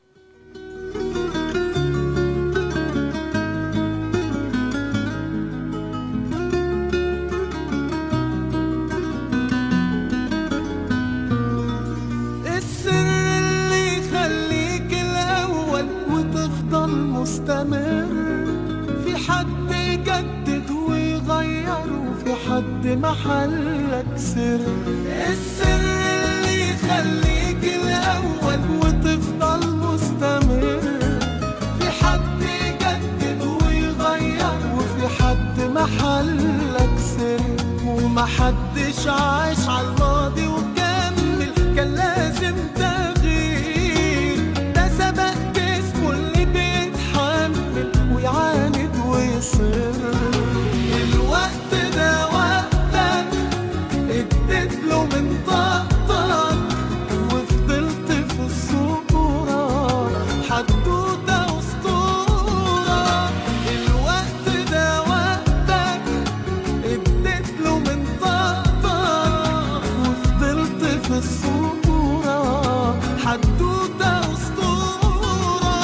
السر اللي يخليك الأول وتفضل مستمر في حد يجدد ويغير وفي حد محلك سر السر اللي يخليك الأول وتفضل مستمر في حد يجدد ويغير وفي حد محلك سر ومحدش عاش على الماضي وكمل كان لازم تغيير ده سبق جسمه اللي بيتحمل ويعاند ويصر الوقت ده وقتك اديت له من طاقتك وفضلت في الصورة حدوتة واسطورة الوقت ده وقتك اديت له من طاقتك وفضلت في الصورة حدوتة واسطورة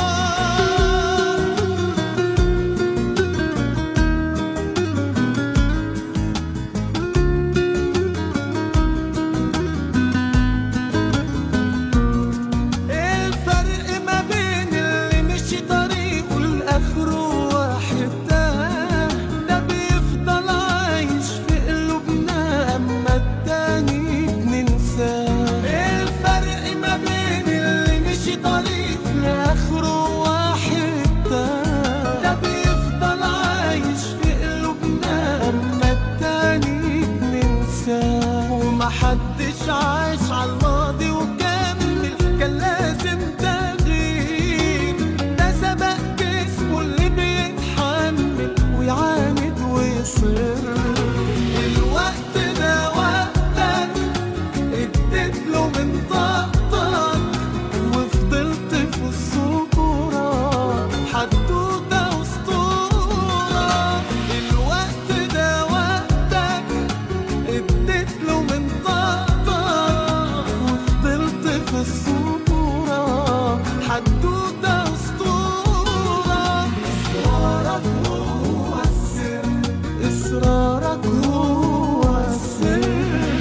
الفرق ما بين اللي مشي طريقه لآخره واحد ده ده بيفضل عايش في قلوبنا أما التاني بننساه الفرق ما بين اللي مشي طريقه لآخره واحد ده ده بيفضل عايش في قلوبنا أما التاني بننساه ومحدش عاش على الماضي وكمل كان لازم تغيير ده سبق جسمه اللي بيتحمل ويعاند ويصر الوقت ده وقتك اديت له من طاقتك وفضلت في الصورة حدوتة واسطورة الوقت ده وقتك اديت له من طاقتك وفضلت في الصورة حدوتة واسطورة إصرارك هو السر إصرارك هو السر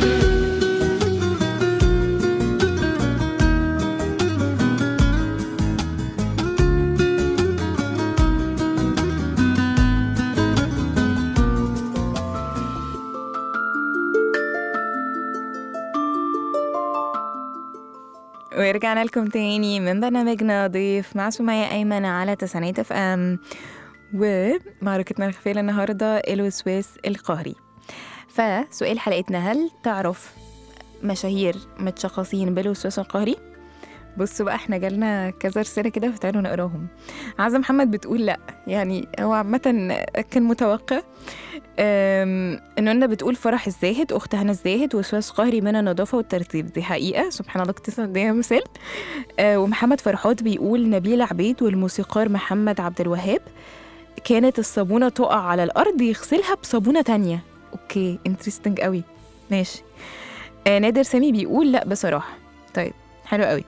ورجعنا لكم تاني من برنامجنا ضيف مع سمية أيمن على تسعينات اف ام ومعركتنا الخفية النهاردة الوسواس القهري فسؤال حلقتنا هل تعرف مشاهير متشخصين بالوسواس القهري؟ بصوا بقى احنا جالنا كذا رسالة كده فتعالوا نقراهم عزة محمد بتقول لا يعني هو عامة كان متوقع أم، انه بتقول فرح الزاهد اخت هنا الزاهد وسواس قهري من النظافه والترتيب دي حقيقه سبحان الله كنت دي مثال آه، ومحمد فرحات بيقول نبيل عبيد والموسيقار محمد عبد الوهاب كانت الصابونه تقع على الارض يغسلها بصابونه تانية اوكي انترستنج قوي ماشي آه نادر سامي بيقول لا بصراحه طيب حلو قوي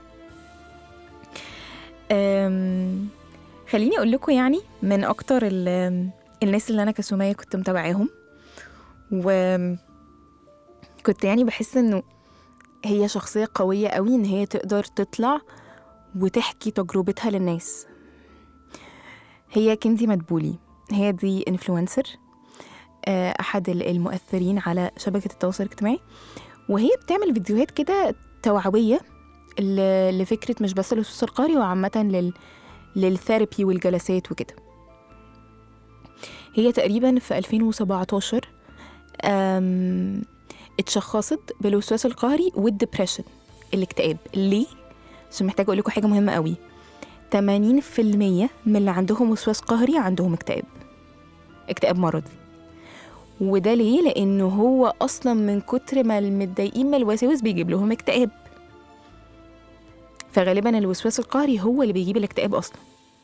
أم خليني اقول لكم يعني من اكتر ال- الناس اللي انا كسمية كنت متابعاهم وكنت يعني بحس انه هي شخصية قوية قوي ان هي تقدر تطلع وتحكي تجربتها للناس هي كنزي مدبولي هي دي انفلونسر احد ال- المؤثرين على شبكه التواصل الاجتماعي وهي بتعمل فيديوهات كده توعويه ل- لفكره مش بس الوسواس القهري وعامه لل للثيرابي والجلسات وكده هي تقريبا في 2017 أم، اتشخصت بالوسواس القهري والدبريشن الاكتئاب ليه؟ عشان محتاجة أقول لكم حاجة مهمة قوي 80% من اللي عندهم وسواس قهري عندهم اكتئاب اكتئاب مرضي وده ليه؟ لأنه هو أصلا من كتر ما المتضايقين من الوساوس بيجيب لهم اكتئاب فغالبا الوسواس القهري هو اللي بيجيب الاكتئاب أصلا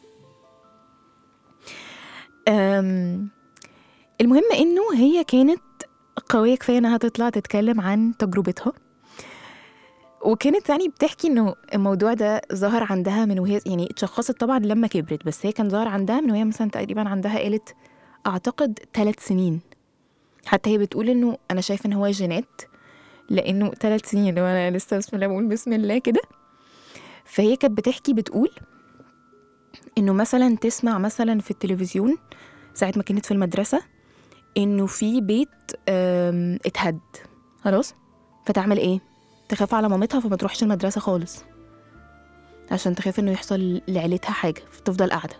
أم المهم إنه هي كانت قوية كفاية إنها تطلع تتكلم عن تجربتها وكانت يعني بتحكي إنه الموضوع ده ظهر عندها من وهي يعني اتشخصت طبعا لما كبرت بس هي كان ظهر عندها من وهي مثلا تقريبا عندها قالت أعتقد ثلاث سنين حتى هي بتقول إنه أنا شايفة إن هو جينات لأنه ثلاث سنين اللي هو أنا لسه بسم الله بقول بسم الله كده فهي كانت بتحكي بتقول إنه مثلا تسمع مثلا في التلفزيون ساعة ما كانت في المدرسة إنه في بيت آم، اتهد خلاص فتعمل إيه؟ تخاف على مامتها فما تروحش المدرسة خالص عشان تخاف إنه يحصل لعيلتها حاجة فتفضل قاعدة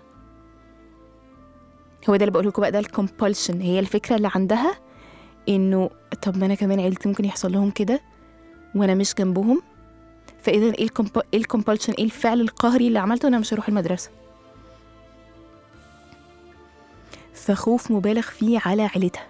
هو ده اللي بقوله لكم بقى ده الكومبulsion هي الفكرة اللي عندها إنه طب ما أنا كمان عيلتي ممكن يحصل لهم كده وأنا مش جنبهم فإذا إيه الكومب- إيه الكومبulsion إيه الفعل القهري اللي عملته أنا مش هروح المدرسة فخوف مبالغ فيه على عيلتها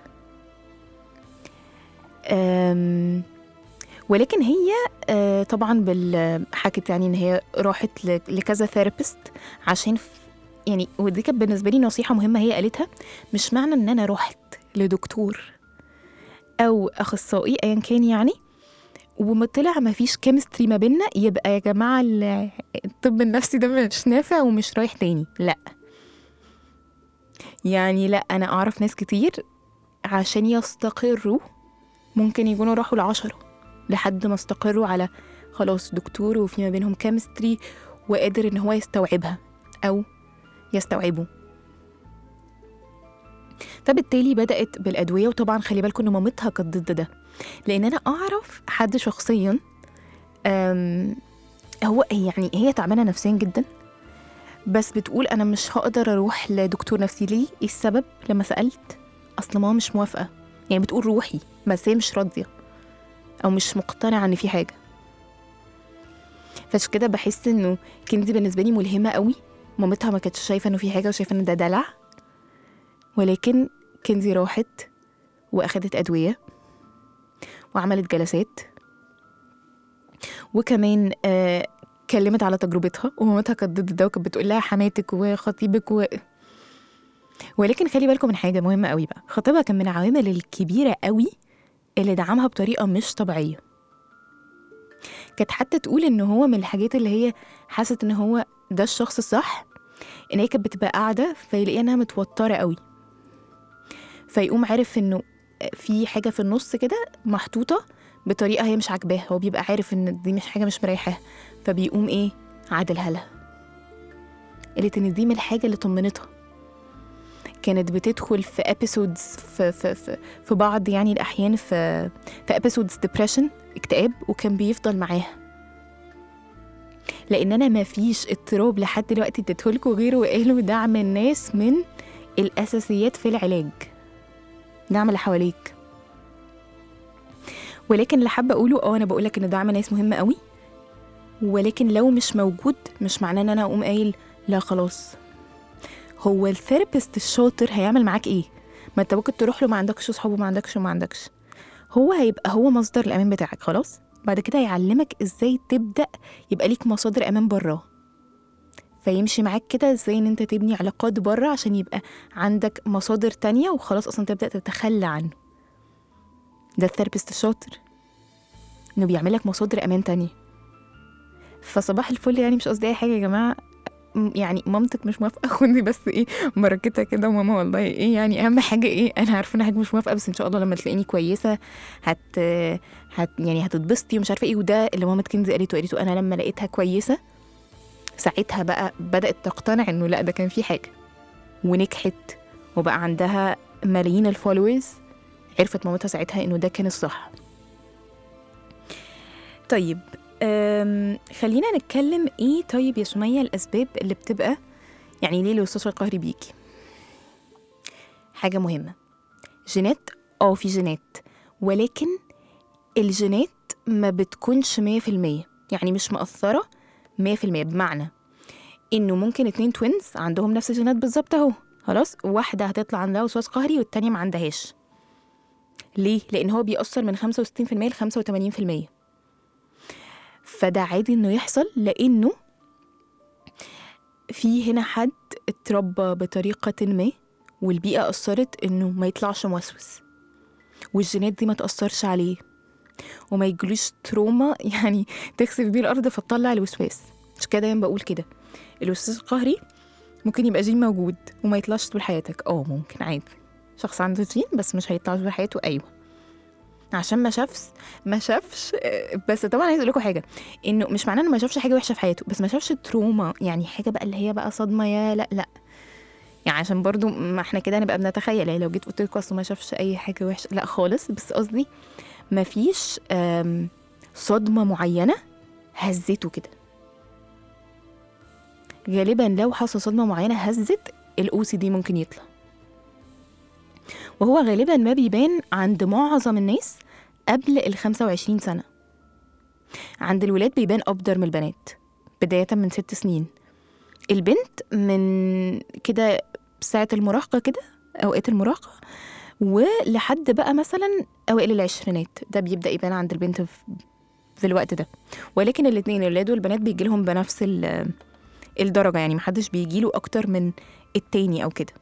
أم، ولكن هي آه، طبعا بال حكت يعني ان هي راحت ل- لكذا ثيرابيست عشان ف- يعني ودي كانت بالنسبه لي نصيحه مهمه هي قالتها مش معنى ان انا رحت لدكتور او اخصائي ايا كان يعني وما طلع ما فيش كيمستري ما بينا يبقى يا جماعه ال- الطب النفسي ده مش نافع ومش رايح تاني لا يعني لا انا اعرف ناس كتير عشان يستقروا ممكن يكونوا راحوا العشرة لحد ما استقروا على خلاص دكتور وفي ما بينهم كيمستري وقادر ان هو يستوعبها او يستوعبه فبالتالي بدأت بالأدوية وطبعا خلي بالكم إن مامتها كانت ضد ده لأن أنا أعرف حد شخصيا أم، هو يعني هي تعبانة نفسيا جدا بس بتقول أنا مش هقدر أروح لدكتور نفسي ليه إيه السبب لما سألت أصل ماما مش موافقة يعني بتقول روحي بس هي مش راضية أو مش مقتنعة إن في حاجة فعشان كده بحس إنه كنزي بالنسبة لي ملهمة قوي مامتها ما كانتش شايفة إنه في حاجة وشايفة إن ده دلع ولكن كنزي راحت وأخدت أدوية وعملت جلسات وكمان آه كلمت على تجربتها ومامتها كانت ضد ده وكانت بتقول لها حماتك وخطيبك و... ولكن خلي بالكم من حاجة مهمة قوي بقى خطيبها كان من العوامل الكبيرة قوي اللي دعمها بطريقة مش طبيعية كانت حتى تقول ان هو من الحاجات اللي هي حست ان هو ده الشخص الصح ان هي كانت بتبقى قاعدة فيلاقيها انها متوترة قوي فيقوم عارف انه في حاجة في النص كده محطوطة بطريقة هي مش عاجباها هو بيبقى عارف ان دي مش حاجة مش مريحاه فبيقوم ايه عادلها لها قالت ان دي من الحاجة اللي طمنتها كانت بتدخل في ابيسودز في, في, في, في بعض يعني الاحيان في في ابيسودز ديبريشن اكتئاب وكان بيفضل معاها لان انا ما فيش اضطراب لحد دلوقتي اديتهولكوا غيره وقالوا دعم الناس من الاساسيات في العلاج دعم اللي حواليك ولكن اللي حابه اقوله اه انا بقول لك ان دعم الناس مهم قوي ولكن لو مش موجود مش معناه ان انا اقوم قايل لا خلاص هو الثيرابيست الشاطر هيعمل معاك ايه ما انت ممكن تروح له ما عندكش صحاب وما عندكش وما عندكش هو هيبقى هو مصدر الامان بتاعك خلاص بعد كده هيعلمك ازاي تبدا يبقى ليك مصادر امان براه فيمشي معاك كده ازاي ان انت تبني علاقات بره عشان يبقى عندك مصادر تانية وخلاص اصلا تبدا تتخلى عنه ده الثيرابيست الشاطر انه بيعملك مصادر امان تانية فصباح الفل يعني مش قصدي اي حاجه يا جماعه م- يعني مامتك مش موافقه خدي بس ايه بركتها كده وماما والله ايه يعني اهم حاجه ايه انا عارفه ان حاجه مش موافقه بس ان شاء الله لما تلاقيني كويسه هت, هت يعني هتتبسطي ومش عارفه ايه وده اللي ماما كنزي قالته قالته انا لما لقيتها كويسه ساعتها بقى بدات تقتنع انه لا ده كان في حاجه ونجحت وبقى عندها ملايين الفولورز عرفت مامتها ساعتها انه ده كان الصح طيب أم خلينا نتكلم ايه طيب يا سمية الاسباب اللي بتبقى يعني ليه الوسواس القهري بيجي حاجة مهمة جينات اه في جينات ولكن الجينات ما بتكونش مية في المية يعني مش مأثرة مية في المية بمعنى إنه ممكن اتنين توينز عندهم نفس الجينات بالظبط أهو خلاص واحدة هتطلع عندها وسواس قهري والتانية ما عندهاش ليه؟ لأن هو بيأثر من 65% ل 85% فده عادي إنه يحصل لأنه في هنا حد اتربى بطريقة ما والبيئة أثرت إنه ما يطلعش موسوس والجينات دي ما تأثرش عليه وما يجلوش تروما يعني تخسف بيه الأرض فتطلع الوسواس مش كده دايما بقول كده الوسواس القهري ممكن يبقى جين موجود وما يطلعش طول حياتك اه ممكن عادي شخص عنده جين بس مش هيطلع طول حياته ايوه عشان ما شافش ما شافش آه، بس طبعا عايز اقول لكم حاجه انه مش معناه انه ما شافش حاجه وحشه في حياته بس ما شافش تروما يعني حاجه بقى اللي هي بقى صدمه يا لا لا يعني عشان برضو ما احنا كده نبقى بنتخيل يعني لو جيت قلت لكم اصل ما شافش اي حاجه وحشه لا خالص بس قصدي ما فيش آم، صدمه معينه هزته كده غالبا لو حصل صدمه معينه هزت الاو سي دي ممكن يطلع وهو غالبا ما بيبان عند معظم الناس قبل ال 25 سنه عند الولاد بيبان ابدر من البنات بدايه من ست سنين البنت من كده ساعة المراهقة كده أوقات المراهقة ولحد بقى مثلا أوائل العشرينات ده بيبدأ يبان عند البنت في, في الوقت ده ولكن الاتنين الولاد والبنات بيجي لهم بنفس ال- الدرجة يعني محدش بيجيله أكتر من التاني أو كده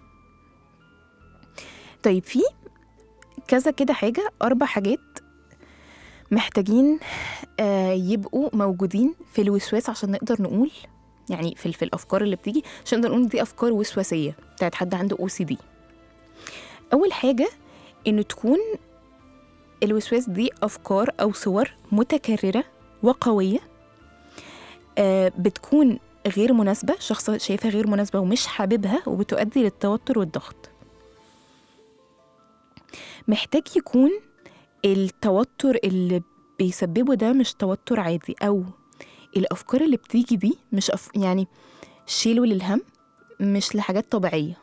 طيب في كذا كده حاجة أربع حاجات محتاجين آه يبقوا موجودين في الوسواس عشان نقدر نقول يعني في, في الافكار اللي بتيجي عشان نقدر نقول دي افكار وسواسيه بتاعت حد عنده او سي دي اول حاجه انه تكون الوسواس دي افكار او صور متكرره وقويه آه بتكون غير مناسبه شخص شايفها غير مناسبه ومش حاببها وبتؤدي للتوتر والضغط محتاج يكون التوتر اللي بيسببه ده مش توتر عادي او الافكار اللي بتيجي دي مش أف... يعني شيلوا للهم مش لحاجات طبيعيه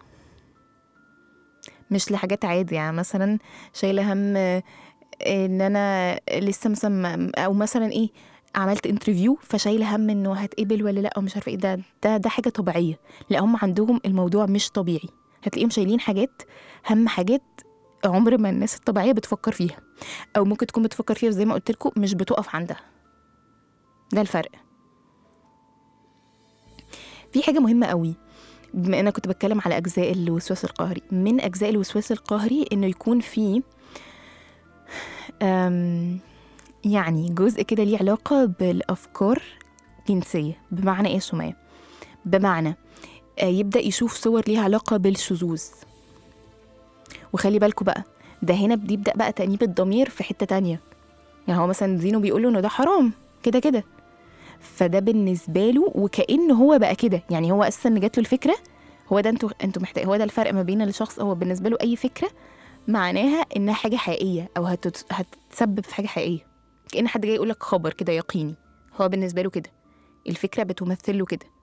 مش لحاجات عادي يعني مثلا شايله هم آه، ان انا لسه مثلا ما- او مثلا ايه عملت انترفيو فشايله هم انه هتقبل ولا لا ومش عارفه ايه ده ده ده حاجه طبيعيه لا هم عندهم الموضوع مش طبيعي هتلاقيهم شايلين حاجات هم حاجات عمر ما الناس الطبيعيه بتفكر فيها او ممكن تكون بتفكر فيها زي ما قلت لكم مش بتقف عندها ده الفرق في حاجة مهمة قوي بما أنا كنت بتكلم على أجزاء الوسواس القهري من أجزاء الوسواس القهري إنه يكون في أم، يعني جزء كده ليه علاقة بالأفكار جنسية بمعنى إيه يا سمية؟ بمعنى آه، يبدأ يشوف صور ليها علاقة بالشذوذ وخلي بالكوا بقى ده هنا بيبدأ بقى تأنيب الضمير في حتة تانية يعني هو مثلا دينه بيقول له إنه ده حرام كده كده فده بالنسبه له وكأن هو بقى كده يعني هو اساسا اللي جات له الفكره هو ده انتوا انتوا محتاج هو ده الفرق ما بين الشخص هو بالنسبه له اي فكره معناها انها حاجه حقيقيه او هتت... هتسبب في حاجه حقيقيه كأن حد جاي يقول لك خبر كده يقيني هو بالنسبه له كده الفكره بتمثل له كده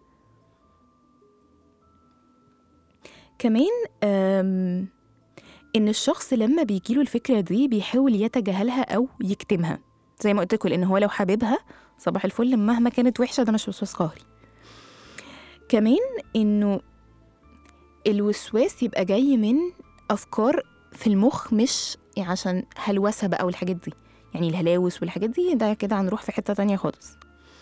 كمان أم... ان الشخص لما بيجيله الفكره دي بيحاول يتجاهلها او يكتمها زي ما قلت لكم لان هو لو حاببها صباح الفل مهما كانت وحشه ده مش وسواس قهري كمان انه الوسواس يبقى جاي من افكار في المخ مش عشان هلوسه بقى والحاجات دي يعني الهلاوس والحاجات دي ده كده هنروح في حته تانية خالص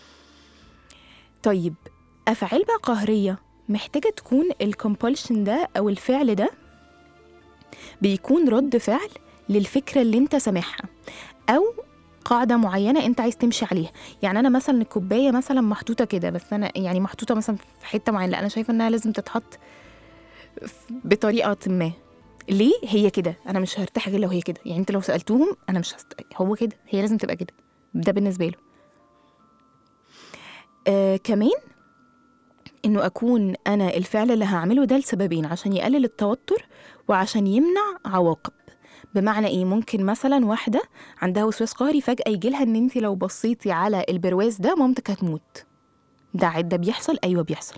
طيب افعال بقى قهريه محتاجه تكون الكومبulsion ده او الفعل ده بيكون رد فعل للفكره اللي انت سامعها او قاعده معينه انت عايز تمشي عليها يعني انا مثلا الكوبايه مثلا محطوطه كده بس انا يعني محطوطه مثلا في حته معينه لا انا شايفه انها لازم تتحط ف- بطريقه ما ليه هي كده انا مش هرتاح غير لو هي كده يعني انت لو سالتوهم انا مش هست... هو كده هي لازم تبقى كده ده بالنسبه له آه كمان انه اكون انا الفعل اللي هعمله ده لسببين عشان يقلل التوتر وعشان يمنع عواقب بمعنى ايه ممكن مثلا واحده عندها وسواس قهري فجاه يجي لها ان انت لو بصيتي على البرواز ده مامتك هتموت ده عد ده بيحصل ايوه بيحصل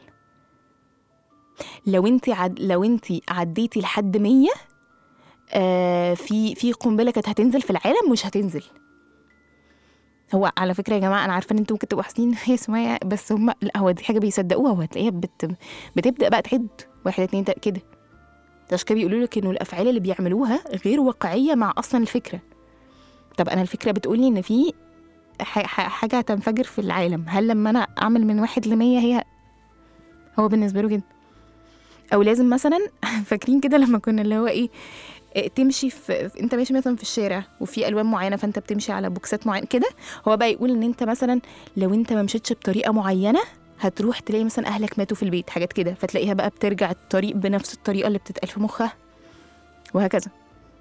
لو انت عد لو انت عديتي لحد 100 آه في في قنبله كانت هتنزل في العالم مش هتنزل هو على فكره يا جماعه انا عارفه ان انتوا ممكن تبقوا حاسين هي سمية بس هم لا هو دي حاجه بيصدقوها وهتلاقيها بت... بتبدا بقى تعد واحد اتنين تلاته كده ده عشان كده بيقولوا لك انه الافعال اللي بيعملوها غير واقعيه مع اصلا الفكره طب انا الفكره بتقولي ان في ح- ح- حاجه هتنفجر في العالم هل لما انا اعمل من واحد لمية هي هو بالنسبه له كده او لازم مثلا فاكرين كده لما كنا اللي هو ايه إيه، تمشي في في- انت ماشي مثلا في الشارع وفي الوان معينه فانت بتمشي على بوكسات معينه كده هو بقى يقول ان انت مثلا لو انت ما مشيتش بطريقه معينه هتروح تلاقي مثلا اهلك ماتوا في البيت حاجات كده فتلاقيها بقى بترجع الطريق بنفس الطريقه اللي بتتقال في مخها وهكذا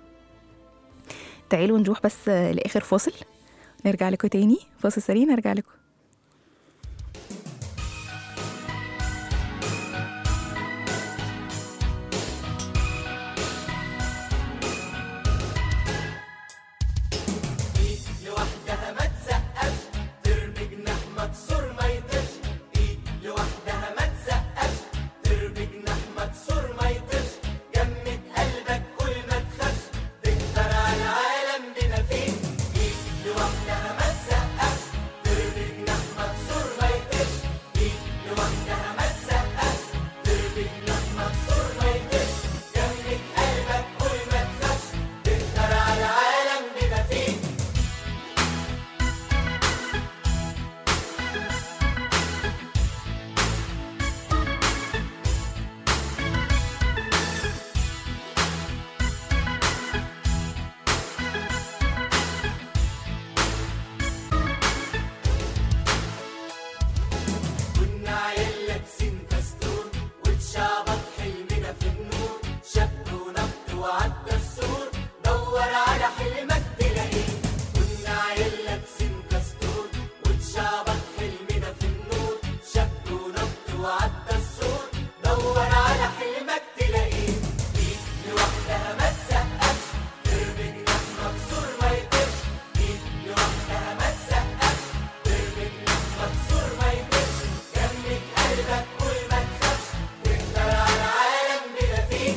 تعالوا نروح بس آه، لاخر فاصل نرجع لكم تاني فاصل سريع نرجع لكم لوحدها ما تسقفش ترمي جناح مكسور ما يطيرش ايد لوحدها ما تسقفش ترمي جناح مكسور ما يطيرش جمد قلبك كل ما تخافش تقدر على العالم بما فيه ايد لوحدها ما تسقفش ترمي جناح مكسور ما يطيرش ايد لوحدها ما تسقفش ترمي جناح مكسور ما يطيرش جمد قلبك كل ما تخافش تقدر على العالم بما فيه كنا عيال لابسين كاستور واتشعبط حلمنا في النور شد ونط وعدى السور دور على حلمك تلاقيه كنا عيال لابسين كاستور واتشعبط حلمنا في النور شد ونط وعدى السور دور على حلمك تلاقيه ايد لوحدها ما تسقفش ترمي جناح مكسور ما يطيرش ايد لوحدها ما تسقفش ترمي جناح مكسور ما يطيرش جمد قلبك كل ما تخافش تقدر على العالم بلا فيه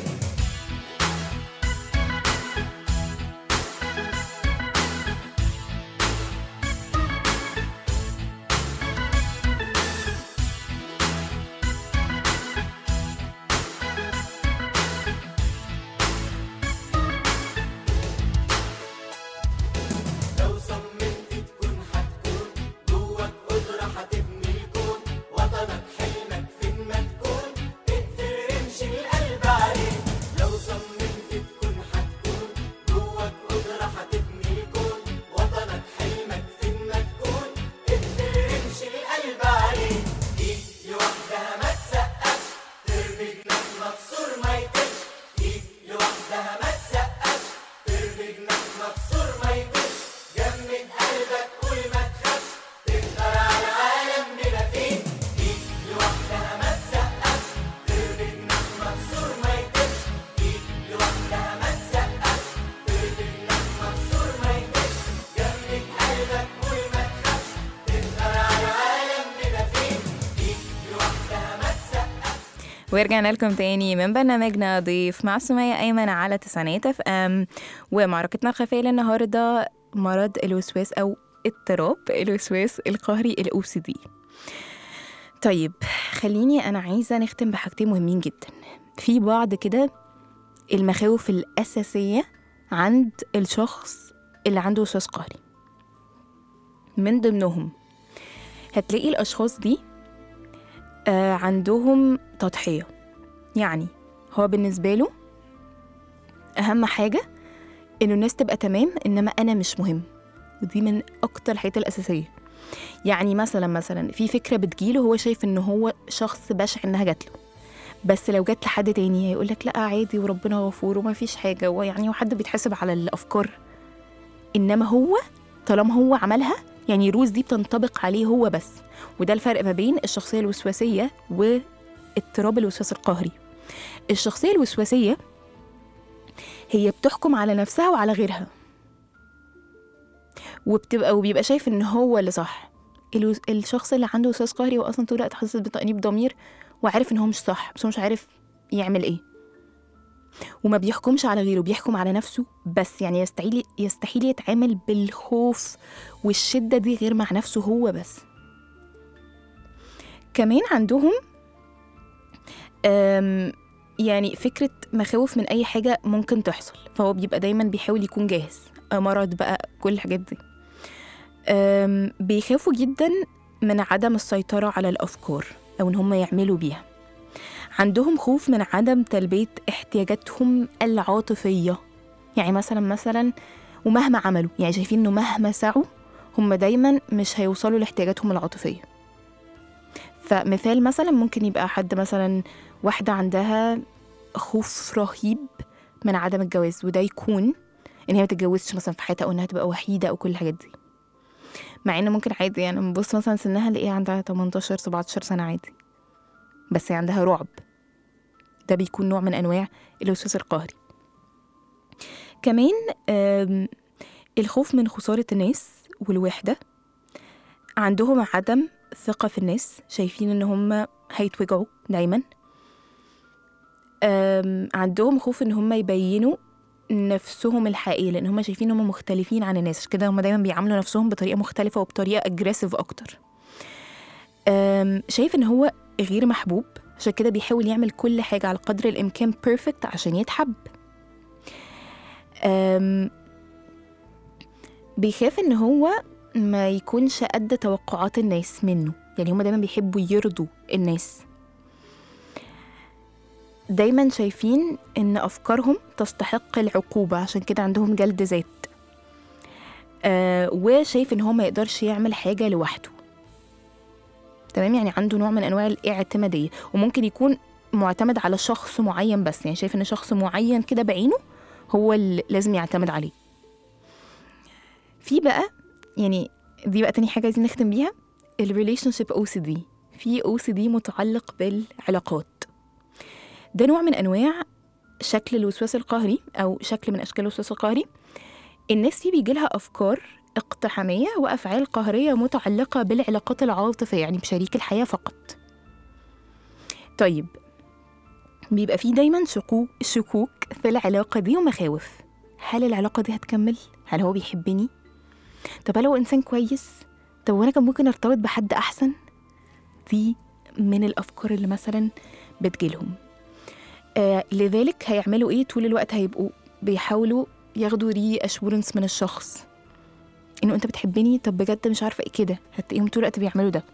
لو صممت تكون هتكون جواك قدرة هتبني الكون وطنك حلمك فين ما تكون اقفل رمش القلب عليه لو صممت تكون هتكون جواك قدرة هتبني الكون وطنك حلمك فين ما تكون اقفل رمش القلب عليه ايد لوحدها ما تسقفش ترمي جناح مكسور ما يطيرش ايد لوحدها ما تسقفش ترمي جناح مكسور ما يطيرش جمد قلبك كل ما تخافش تقدر على العالم بلا فيه ايد لوحدها ما تسقفش ترمي جناح مكسور ما يطيرش ايد لوحدها ما تسقفش ترمي جناح مكسور ما يطيرش جمد قلبك كل ما تخافش تقدر على العالم بلا فيه ايد لوحدها ما تسقفش ورجعنا لكم تاني من برنامجنا ضيف مع سمية أيمن على تسعينات اف ام ومعركتنا الخفية للنهاردة مرض الوسواس أو اضطراب الوسواس القهري الأو سي دي طيب خليني أنا عايزة نختم بحاجتين مهمين جدا في بعض كده المخاوف الأساسية عند الشخص اللي عنده وسواس قهري من ضمنهم هتلاقي الأشخاص دي آه عندهم تضحية يعني هو بالنسبة له أهم حاجة إنه الناس تبقى تمام إنما أنا مش مهم ودي من أكتر الحاجات الأساسية يعني مثلا مثلا في فكرة بتجيله هو شايف إن هو شخص بشع إنها جاتله بس لو جت لحد تاني هيقول لك لا عادي وربنا غفور وما فيش حاجة ويعني هو حد بيتحسب على الأفكار إنما هو طالما هو عملها يعني رولز دي بتنطبق عليه هو بس وده الفرق ما بين الشخصية الوسواسية واضطراب الوسواس القهري الشخصية الوسواسية هي بتحكم على نفسها وعلى غيرها وبتبقى وبيبقى شايف ان هو اللي صح الوس... الشخص اللي عنده وسواس قهري هو اصلا طول الوقت حاسس بتأنيب ضمير وعارف ان هو مش صح بس هو مش عارف يعمل ايه وما بيحكمش على غيره بيحكم على نفسه بس يعني يستحيل يستحيل يتعامل بالخوف والشدة دي غير مع نفسه هو بس كمان عندهم أم يعني فكرة مخاوف من أي حاجة ممكن تحصل فهو بيبقى دايما بيحاول يكون جاهز آه، مرض بقى كل الحاجات دي أم بيخافوا جدا من عدم السيطرة على الأفكار أو إن هم يعملوا بيها عندهم خوف من عدم تلبية احتياجاتهم العاطفية يعني مثلا مثلا ومهما عملوا يعني شايفين إنه مهما سعوا هم دايما مش هيوصلوا لاحتياجاتهم العاطفية فمثال مثلا ممكن يبقى حد مثلا واحدة عندها خوف رهيب من عدم الجواز وده يكون ان هي ما تتجوزش مثلا في حياتها او انها تبقى وحيده او كل الحاجات دي مع ان ممكن عادي يعني نبص مثلا سنها نلاقيها عندها 18 17 سنه عادي بس هي عندها رعب ده بيكون نوع من انواع الوسواس القهري كمان آم، الخوف من خساره الناس والوحده عندهم عدم ثقه في الناس شايفين ان هم هيتوجعوا دايما آم، عندهم خوف ان هم يبينوا نفسهم الحقيقيه لان هم شايفين ان هم مختلفين عن الناس عشان كده هم دايما بيعاملوا نفسهم بطريقه مختلفه وبطريقه اجريسيف اكتر أم، شايف ان هو غير محبوب عشان كده بيحاول يعمل كل حاجه على قدر الامكان بيرفكت عشان يتحب أم، بيخاف ان هو ما يكونش قد توقعات الناس منه يعني هم دايما بيحبوا يرضوا الناس دايما شايفين ان افكارهم تستحق العقوبه عشان كده عندهم جلد ذات آه وشايف ان هو ما يقدرش يعمل حاجه لوحده تمام يعني عنده نوع من انواع الاعتماديه وممكن يكون معتمد على شخص معين بس يعني شايف ان شخص معين كده بعينه هو اللي لازم يعتمد عليه في بقى يعني دي بقى تاني حاجه عايزين نختم بيها الريليشن شيب او سي دي في او سي دي متعلق بالعلاقات ده نوع من انواع شكل الوسواس القهري او شكل من اشكال الوسواس القهري الناس فيه بيجي لها افكار اقتحاميه وافعال قهريه متعلقه بالعلاقات العاطفيه يعني بشريك الحياه فقط طيب بيبقى فيه دايما شكوك شكوك في العلاقه دي ومخاوف هل العلاقه دي هتكمل هل هو بيحبني طب هل هو انسان كويس طب وانا كان ممكن ارتبط بحد احسن دي من الافكار اللي مثلا بتجيلهم آه لذلك هيعملوا ايه طول الوقت هيبقوا بيحاولوا ياخدوا ري اشورنس من الشخص انه انت بتحبني طب بجد مش عارفه ايه كده هتلاقيهم طول الوقت بيعملوا ده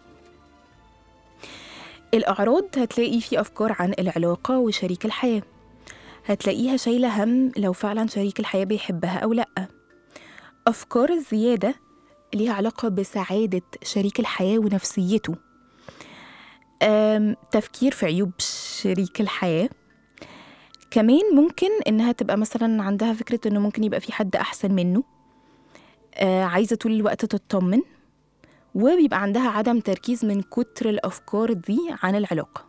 الاعراض هتلاقي في افكار عن العلاقه وشريك الحياه هتلاقيها شايله هم لو فعلا شريك الحياه بيحبها او لا افكار الزياده ليها علاقه بسعاده شريك الحياه ونفسيته أم، تفكير في عيوب شريك الحياه كمان ممكن انها تبقى مثلا عندها فكره انه ممكن يبقى في حد احسن منه آه عايزه طول الوقت تطمن وبيبقى عندها عدم تركيز من كتر الافكار دي عن العلاقه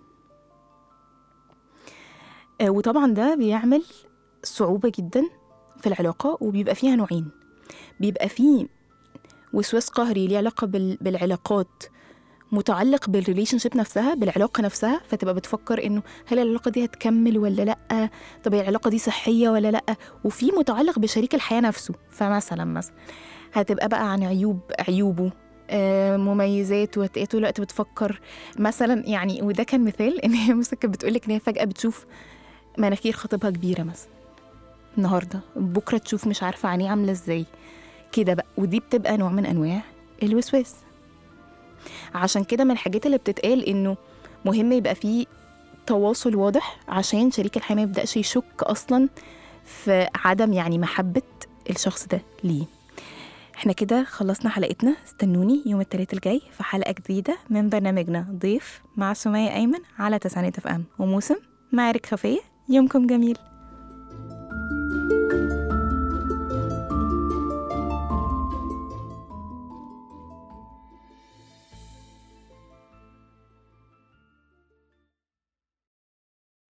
آه وطبعا ده بيعمل صعوبه جدا في العلاقه وبيبقى فيها نوعين بيبقى فيه وسواس قهري ليه علاقه بال- بالعلاقات متعلق بالريليشن شيب نفسها بالعلاقه نفسها فتبقى بتفكر انه هل العلاقه دي هتكمل ولا لا طب هي العلاقه دي صحيه ولا لا وفي متعلق بشريك الحياه نفسه فمثلا مثلا هتبقى بقى عن عيوب عيوبه آه، مميزات وهتلاقيها طول الوقت بتفكر مثلا يعني وده كان مثال ان هي مثلا كانت بتقول لك ان هي فجاه بتشوف مناخير خطيبها كبيره مثلا النهارده بكره تشوف مش عارفه عينيه عامله ازاي كده بقى ودي بتبقى نوع من انواع الوسواس عشان كده من الحاجات اللي بتتقال انه مهم يبقى فيه تواصل واضح عشان شريك الحياه ما يبداش يشك اصلا في عدم يعني محبه الشخص ده ليه احنا كده خلصنا حلقتنا استنوني يوم الثلاث الجاي في حلقه جديده من برنامجنا ضيف مع سمية ايمن على تسعينات اف ام وموسم معارك خفيه يومكم جميل